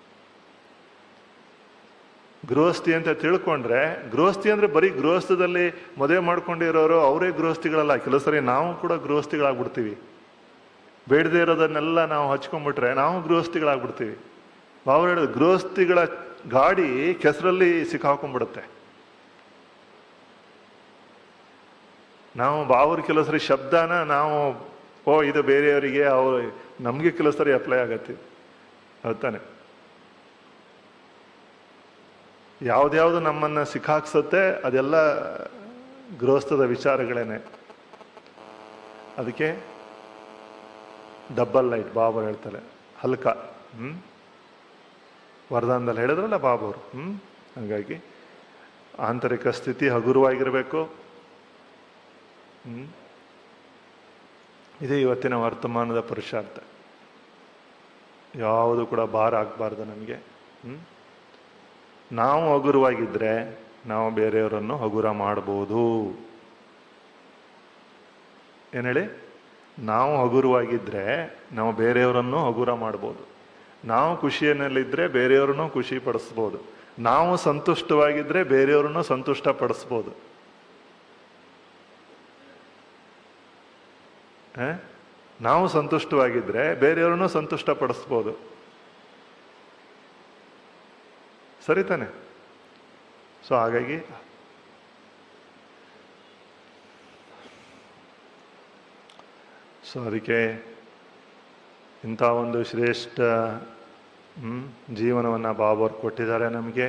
ಗೃಹಸ್ಥಿ ಅಂತ ತಿಳ್ಕೊಂಡ್ರೆ ಗೃಹಸ್ಥಿ ಅಂದ್ರೆ ಬರೀ ಗೃಹಸ್ಥದಲ್ಲಿ ಮದುವೆ ಮಾಡ್ಕೊಂಡಿರೋರು ಅವರೇ ಗೃಹಸ್ಥಿಗಳಲ್ಲ ಕೆಲವು ಸರಿ ನಾವು ಕೂಡ ಗೃಹಸ್ಥಿಗಳಾಗ್ಬಿಡ್ತೀವಿ ಬೇಡದೇ ಇರೋದನ್ನೆಲ್ಲ ನಾವು ಹಚ್ಕೊಂಡ್ಬಿಟ್ರೆ ನಾವು ಗೃಹಸ್ಥಿಗಳಾಗ್ಬಿಡ್ತೀವಿ ಅವ್ರು ಹೇಳಿದ್ರು ಗೃಹಸ್ಥಿಗಳ ಗಾಡಿ ಕೆಸರಲ್ಲಿ ಸಿಕ್ಕಾಕೊಂಡ್ಬಿಡುತ್ತೆ ನಾವು ಬಾವ್ರ ಕೆಲವು ಸರಿ ಶಬ್ದನ ನಾವು ಓ ಇದು ಬೇರೆಯವರಿಗೆ ಅವ್ರು ನಮಗೆ ಕೆಲವು ಸರಿ ಅಪ್ಲೈ ಆಗತ್ತೆ ಹೌದಾನೆ ಯಾವ್ದ್ಯಾವ್ದು ನಮ್ಮನ್ನ ಸಿಕ್ಕಾಕ್ಸತ್ತೆ ಅದೆಲ್ಲ ಗೃಹಸ್ಥದ ವಿಚಾರಗಳೇನೆ ಅದಕ್ಕೆ ಡಬ್ಬಲ್ ಲೈಟ್ ಬಾಬರು ಹೇಳ್ತಾರೆ ಹಲ್ಕ ಹ್ಮ್ ವರದಾನದಲ್ಲಿ ಹೇಳಿದ್ರಲ್ಲ ಬಾಬರು ಹ್ಮ್ ಹಾಗಾಗಿ ಆಂತರಿಕ ಸ್ಥಿತಿ ಹಗುರವಾಗಿರಬೇಕು ಹ್ಮ್ ಇದೇ ಇವತ್ತಿನ ವರ್ತಮಾನದ ಪುರುಷಾರ್ಥ ಯಾವುದು ಕೂಡ ಭಾರ ಆಗಬಾರ್ದು ನಮಗೆ ಹ್ಮ್ ನಾವು ಹಗುರವಾಗಿದ್ದರೆ ನಾವು ಬೇರೆಯವರನ್ನು ಹಗುರ ಮಾಡ್ಬೋದು ಏನು ಹೇಳಿ ನಾವು ಹಗುರವಾಗಿದ್ದರೆ ನಾವು ಬೇರೆಯವರನ್ನು ಹಗುರ ಮಾಡ್ಬೋದು ನಾವು ಖುಷಿಯಲ್ಲಿದ್ದರೆ ಬೇರೆಯವ್ರನ್ನೂ ಖುಷಿ ಪಡಿಸ್ಬೋದು ನಾವು ಸಂತುಷ್ಟವಾಗಿದ್ದರೆ ಬೇರೆಯವ್ರನ್ನೂ ಸಂತುಷ್ಟ ಪಡಿಸ್ಬೋದು ಆ? ನಾವು ಸಂತುಷ್ಟವಾಗಿದ್ದರೆ ಬೇರೆಯವ್ರನ್ನೂ ಸಂತುಷ್ಟ ಪಡಿಸ್ಬೋದು ಸರಿ ತಾನೆ ಸೊ ಹಾಗಾಗಿ ಸೊ ಅದಕ್ಕೆ ಇಂಥ ಒಂದು ಶ್ರೇಷ್ಠ ಹ್ಮ್, ಜೀವನವನ್ನು ಬಾಬರ್ ಕೊಟ್ಟಿದ್ದಾರೆ ನಮಗೆ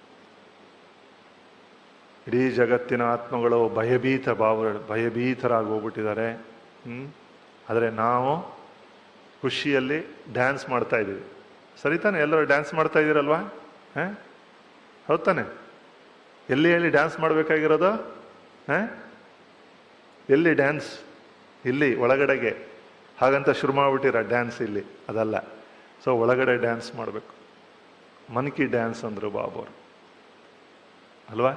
ಇಡೀ ಜಗತ್ತಿನ ಆತ್ಮಗಳು ಭಯಭೀತ ಭಾವ ಭಯಭೀತರಾಗಿ ಹೋಗ್ಬಿಟ್ಟಿದ್ದಾರೆ ಹ್ಮ್? ಆದರೆ ನಾವು ಖುಷಿಯಲ್ಲಿ ಡ್ಯಾನ್ಸ್ ಮಾಡ್ತಾ ಇದ್ದೀವಿ ಸರಿ ತಾನೆ ಎಲ್ಲರೂ ಡ್ಯಾನ್ಸ್ ಮಾಡ್ತಾ ಇದ್ದೀರಲ್ವಾ ಹಾಂ ಹೌದ್ ತಾನೆ ಎಲ್ಲಿ ಎಲ್ಲಿ ಡ್ಯಾನ್ಸ್ ಮಾಡಬೇಕಾಗಿರೋದು ಹಾಂ ಎಲ್ಲಿ ಡ್ಯಾನ್ಸ್ ಇಲ್ಲಿ ಒಳಗಡೆಗೆ ಹಾಗಂತ ಶುರು ಮಾಡ್ಬಿಟ್ಟಿರ ಡ್ಯಾನ್ಸ್ ಇಲ್ಲಿ ಅದಲ್ಲ ಸೊ ಒಳಗಡೆ ಡ್ಯಾನ್ಸ್ ಮಾಡಬೇಕು ಮನ್ಕಿ ಡ್ಯಾನ್ಸ್ ಅಂದರು ಬಾಬು ಅಲ್ವಾ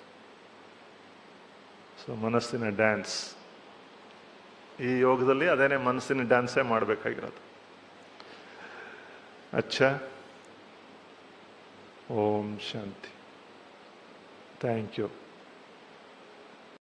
ಸೊ ಮನಸ್ಸಿನ ಡ್ಯಾನ್ಸ್ ಈ ಯೋಗದಲ್ಲಿ ಅದೇನೆ ಮನಸ್ಸಿನ ಡ್ಯಾನ್ಸೇ ಮಾಡಬೇಕಾಗಿರೋದು ಅಚ್ಚ ಓಂ ಶಾಂತಿ ಥ್ಯಾಂಕ್ ಯು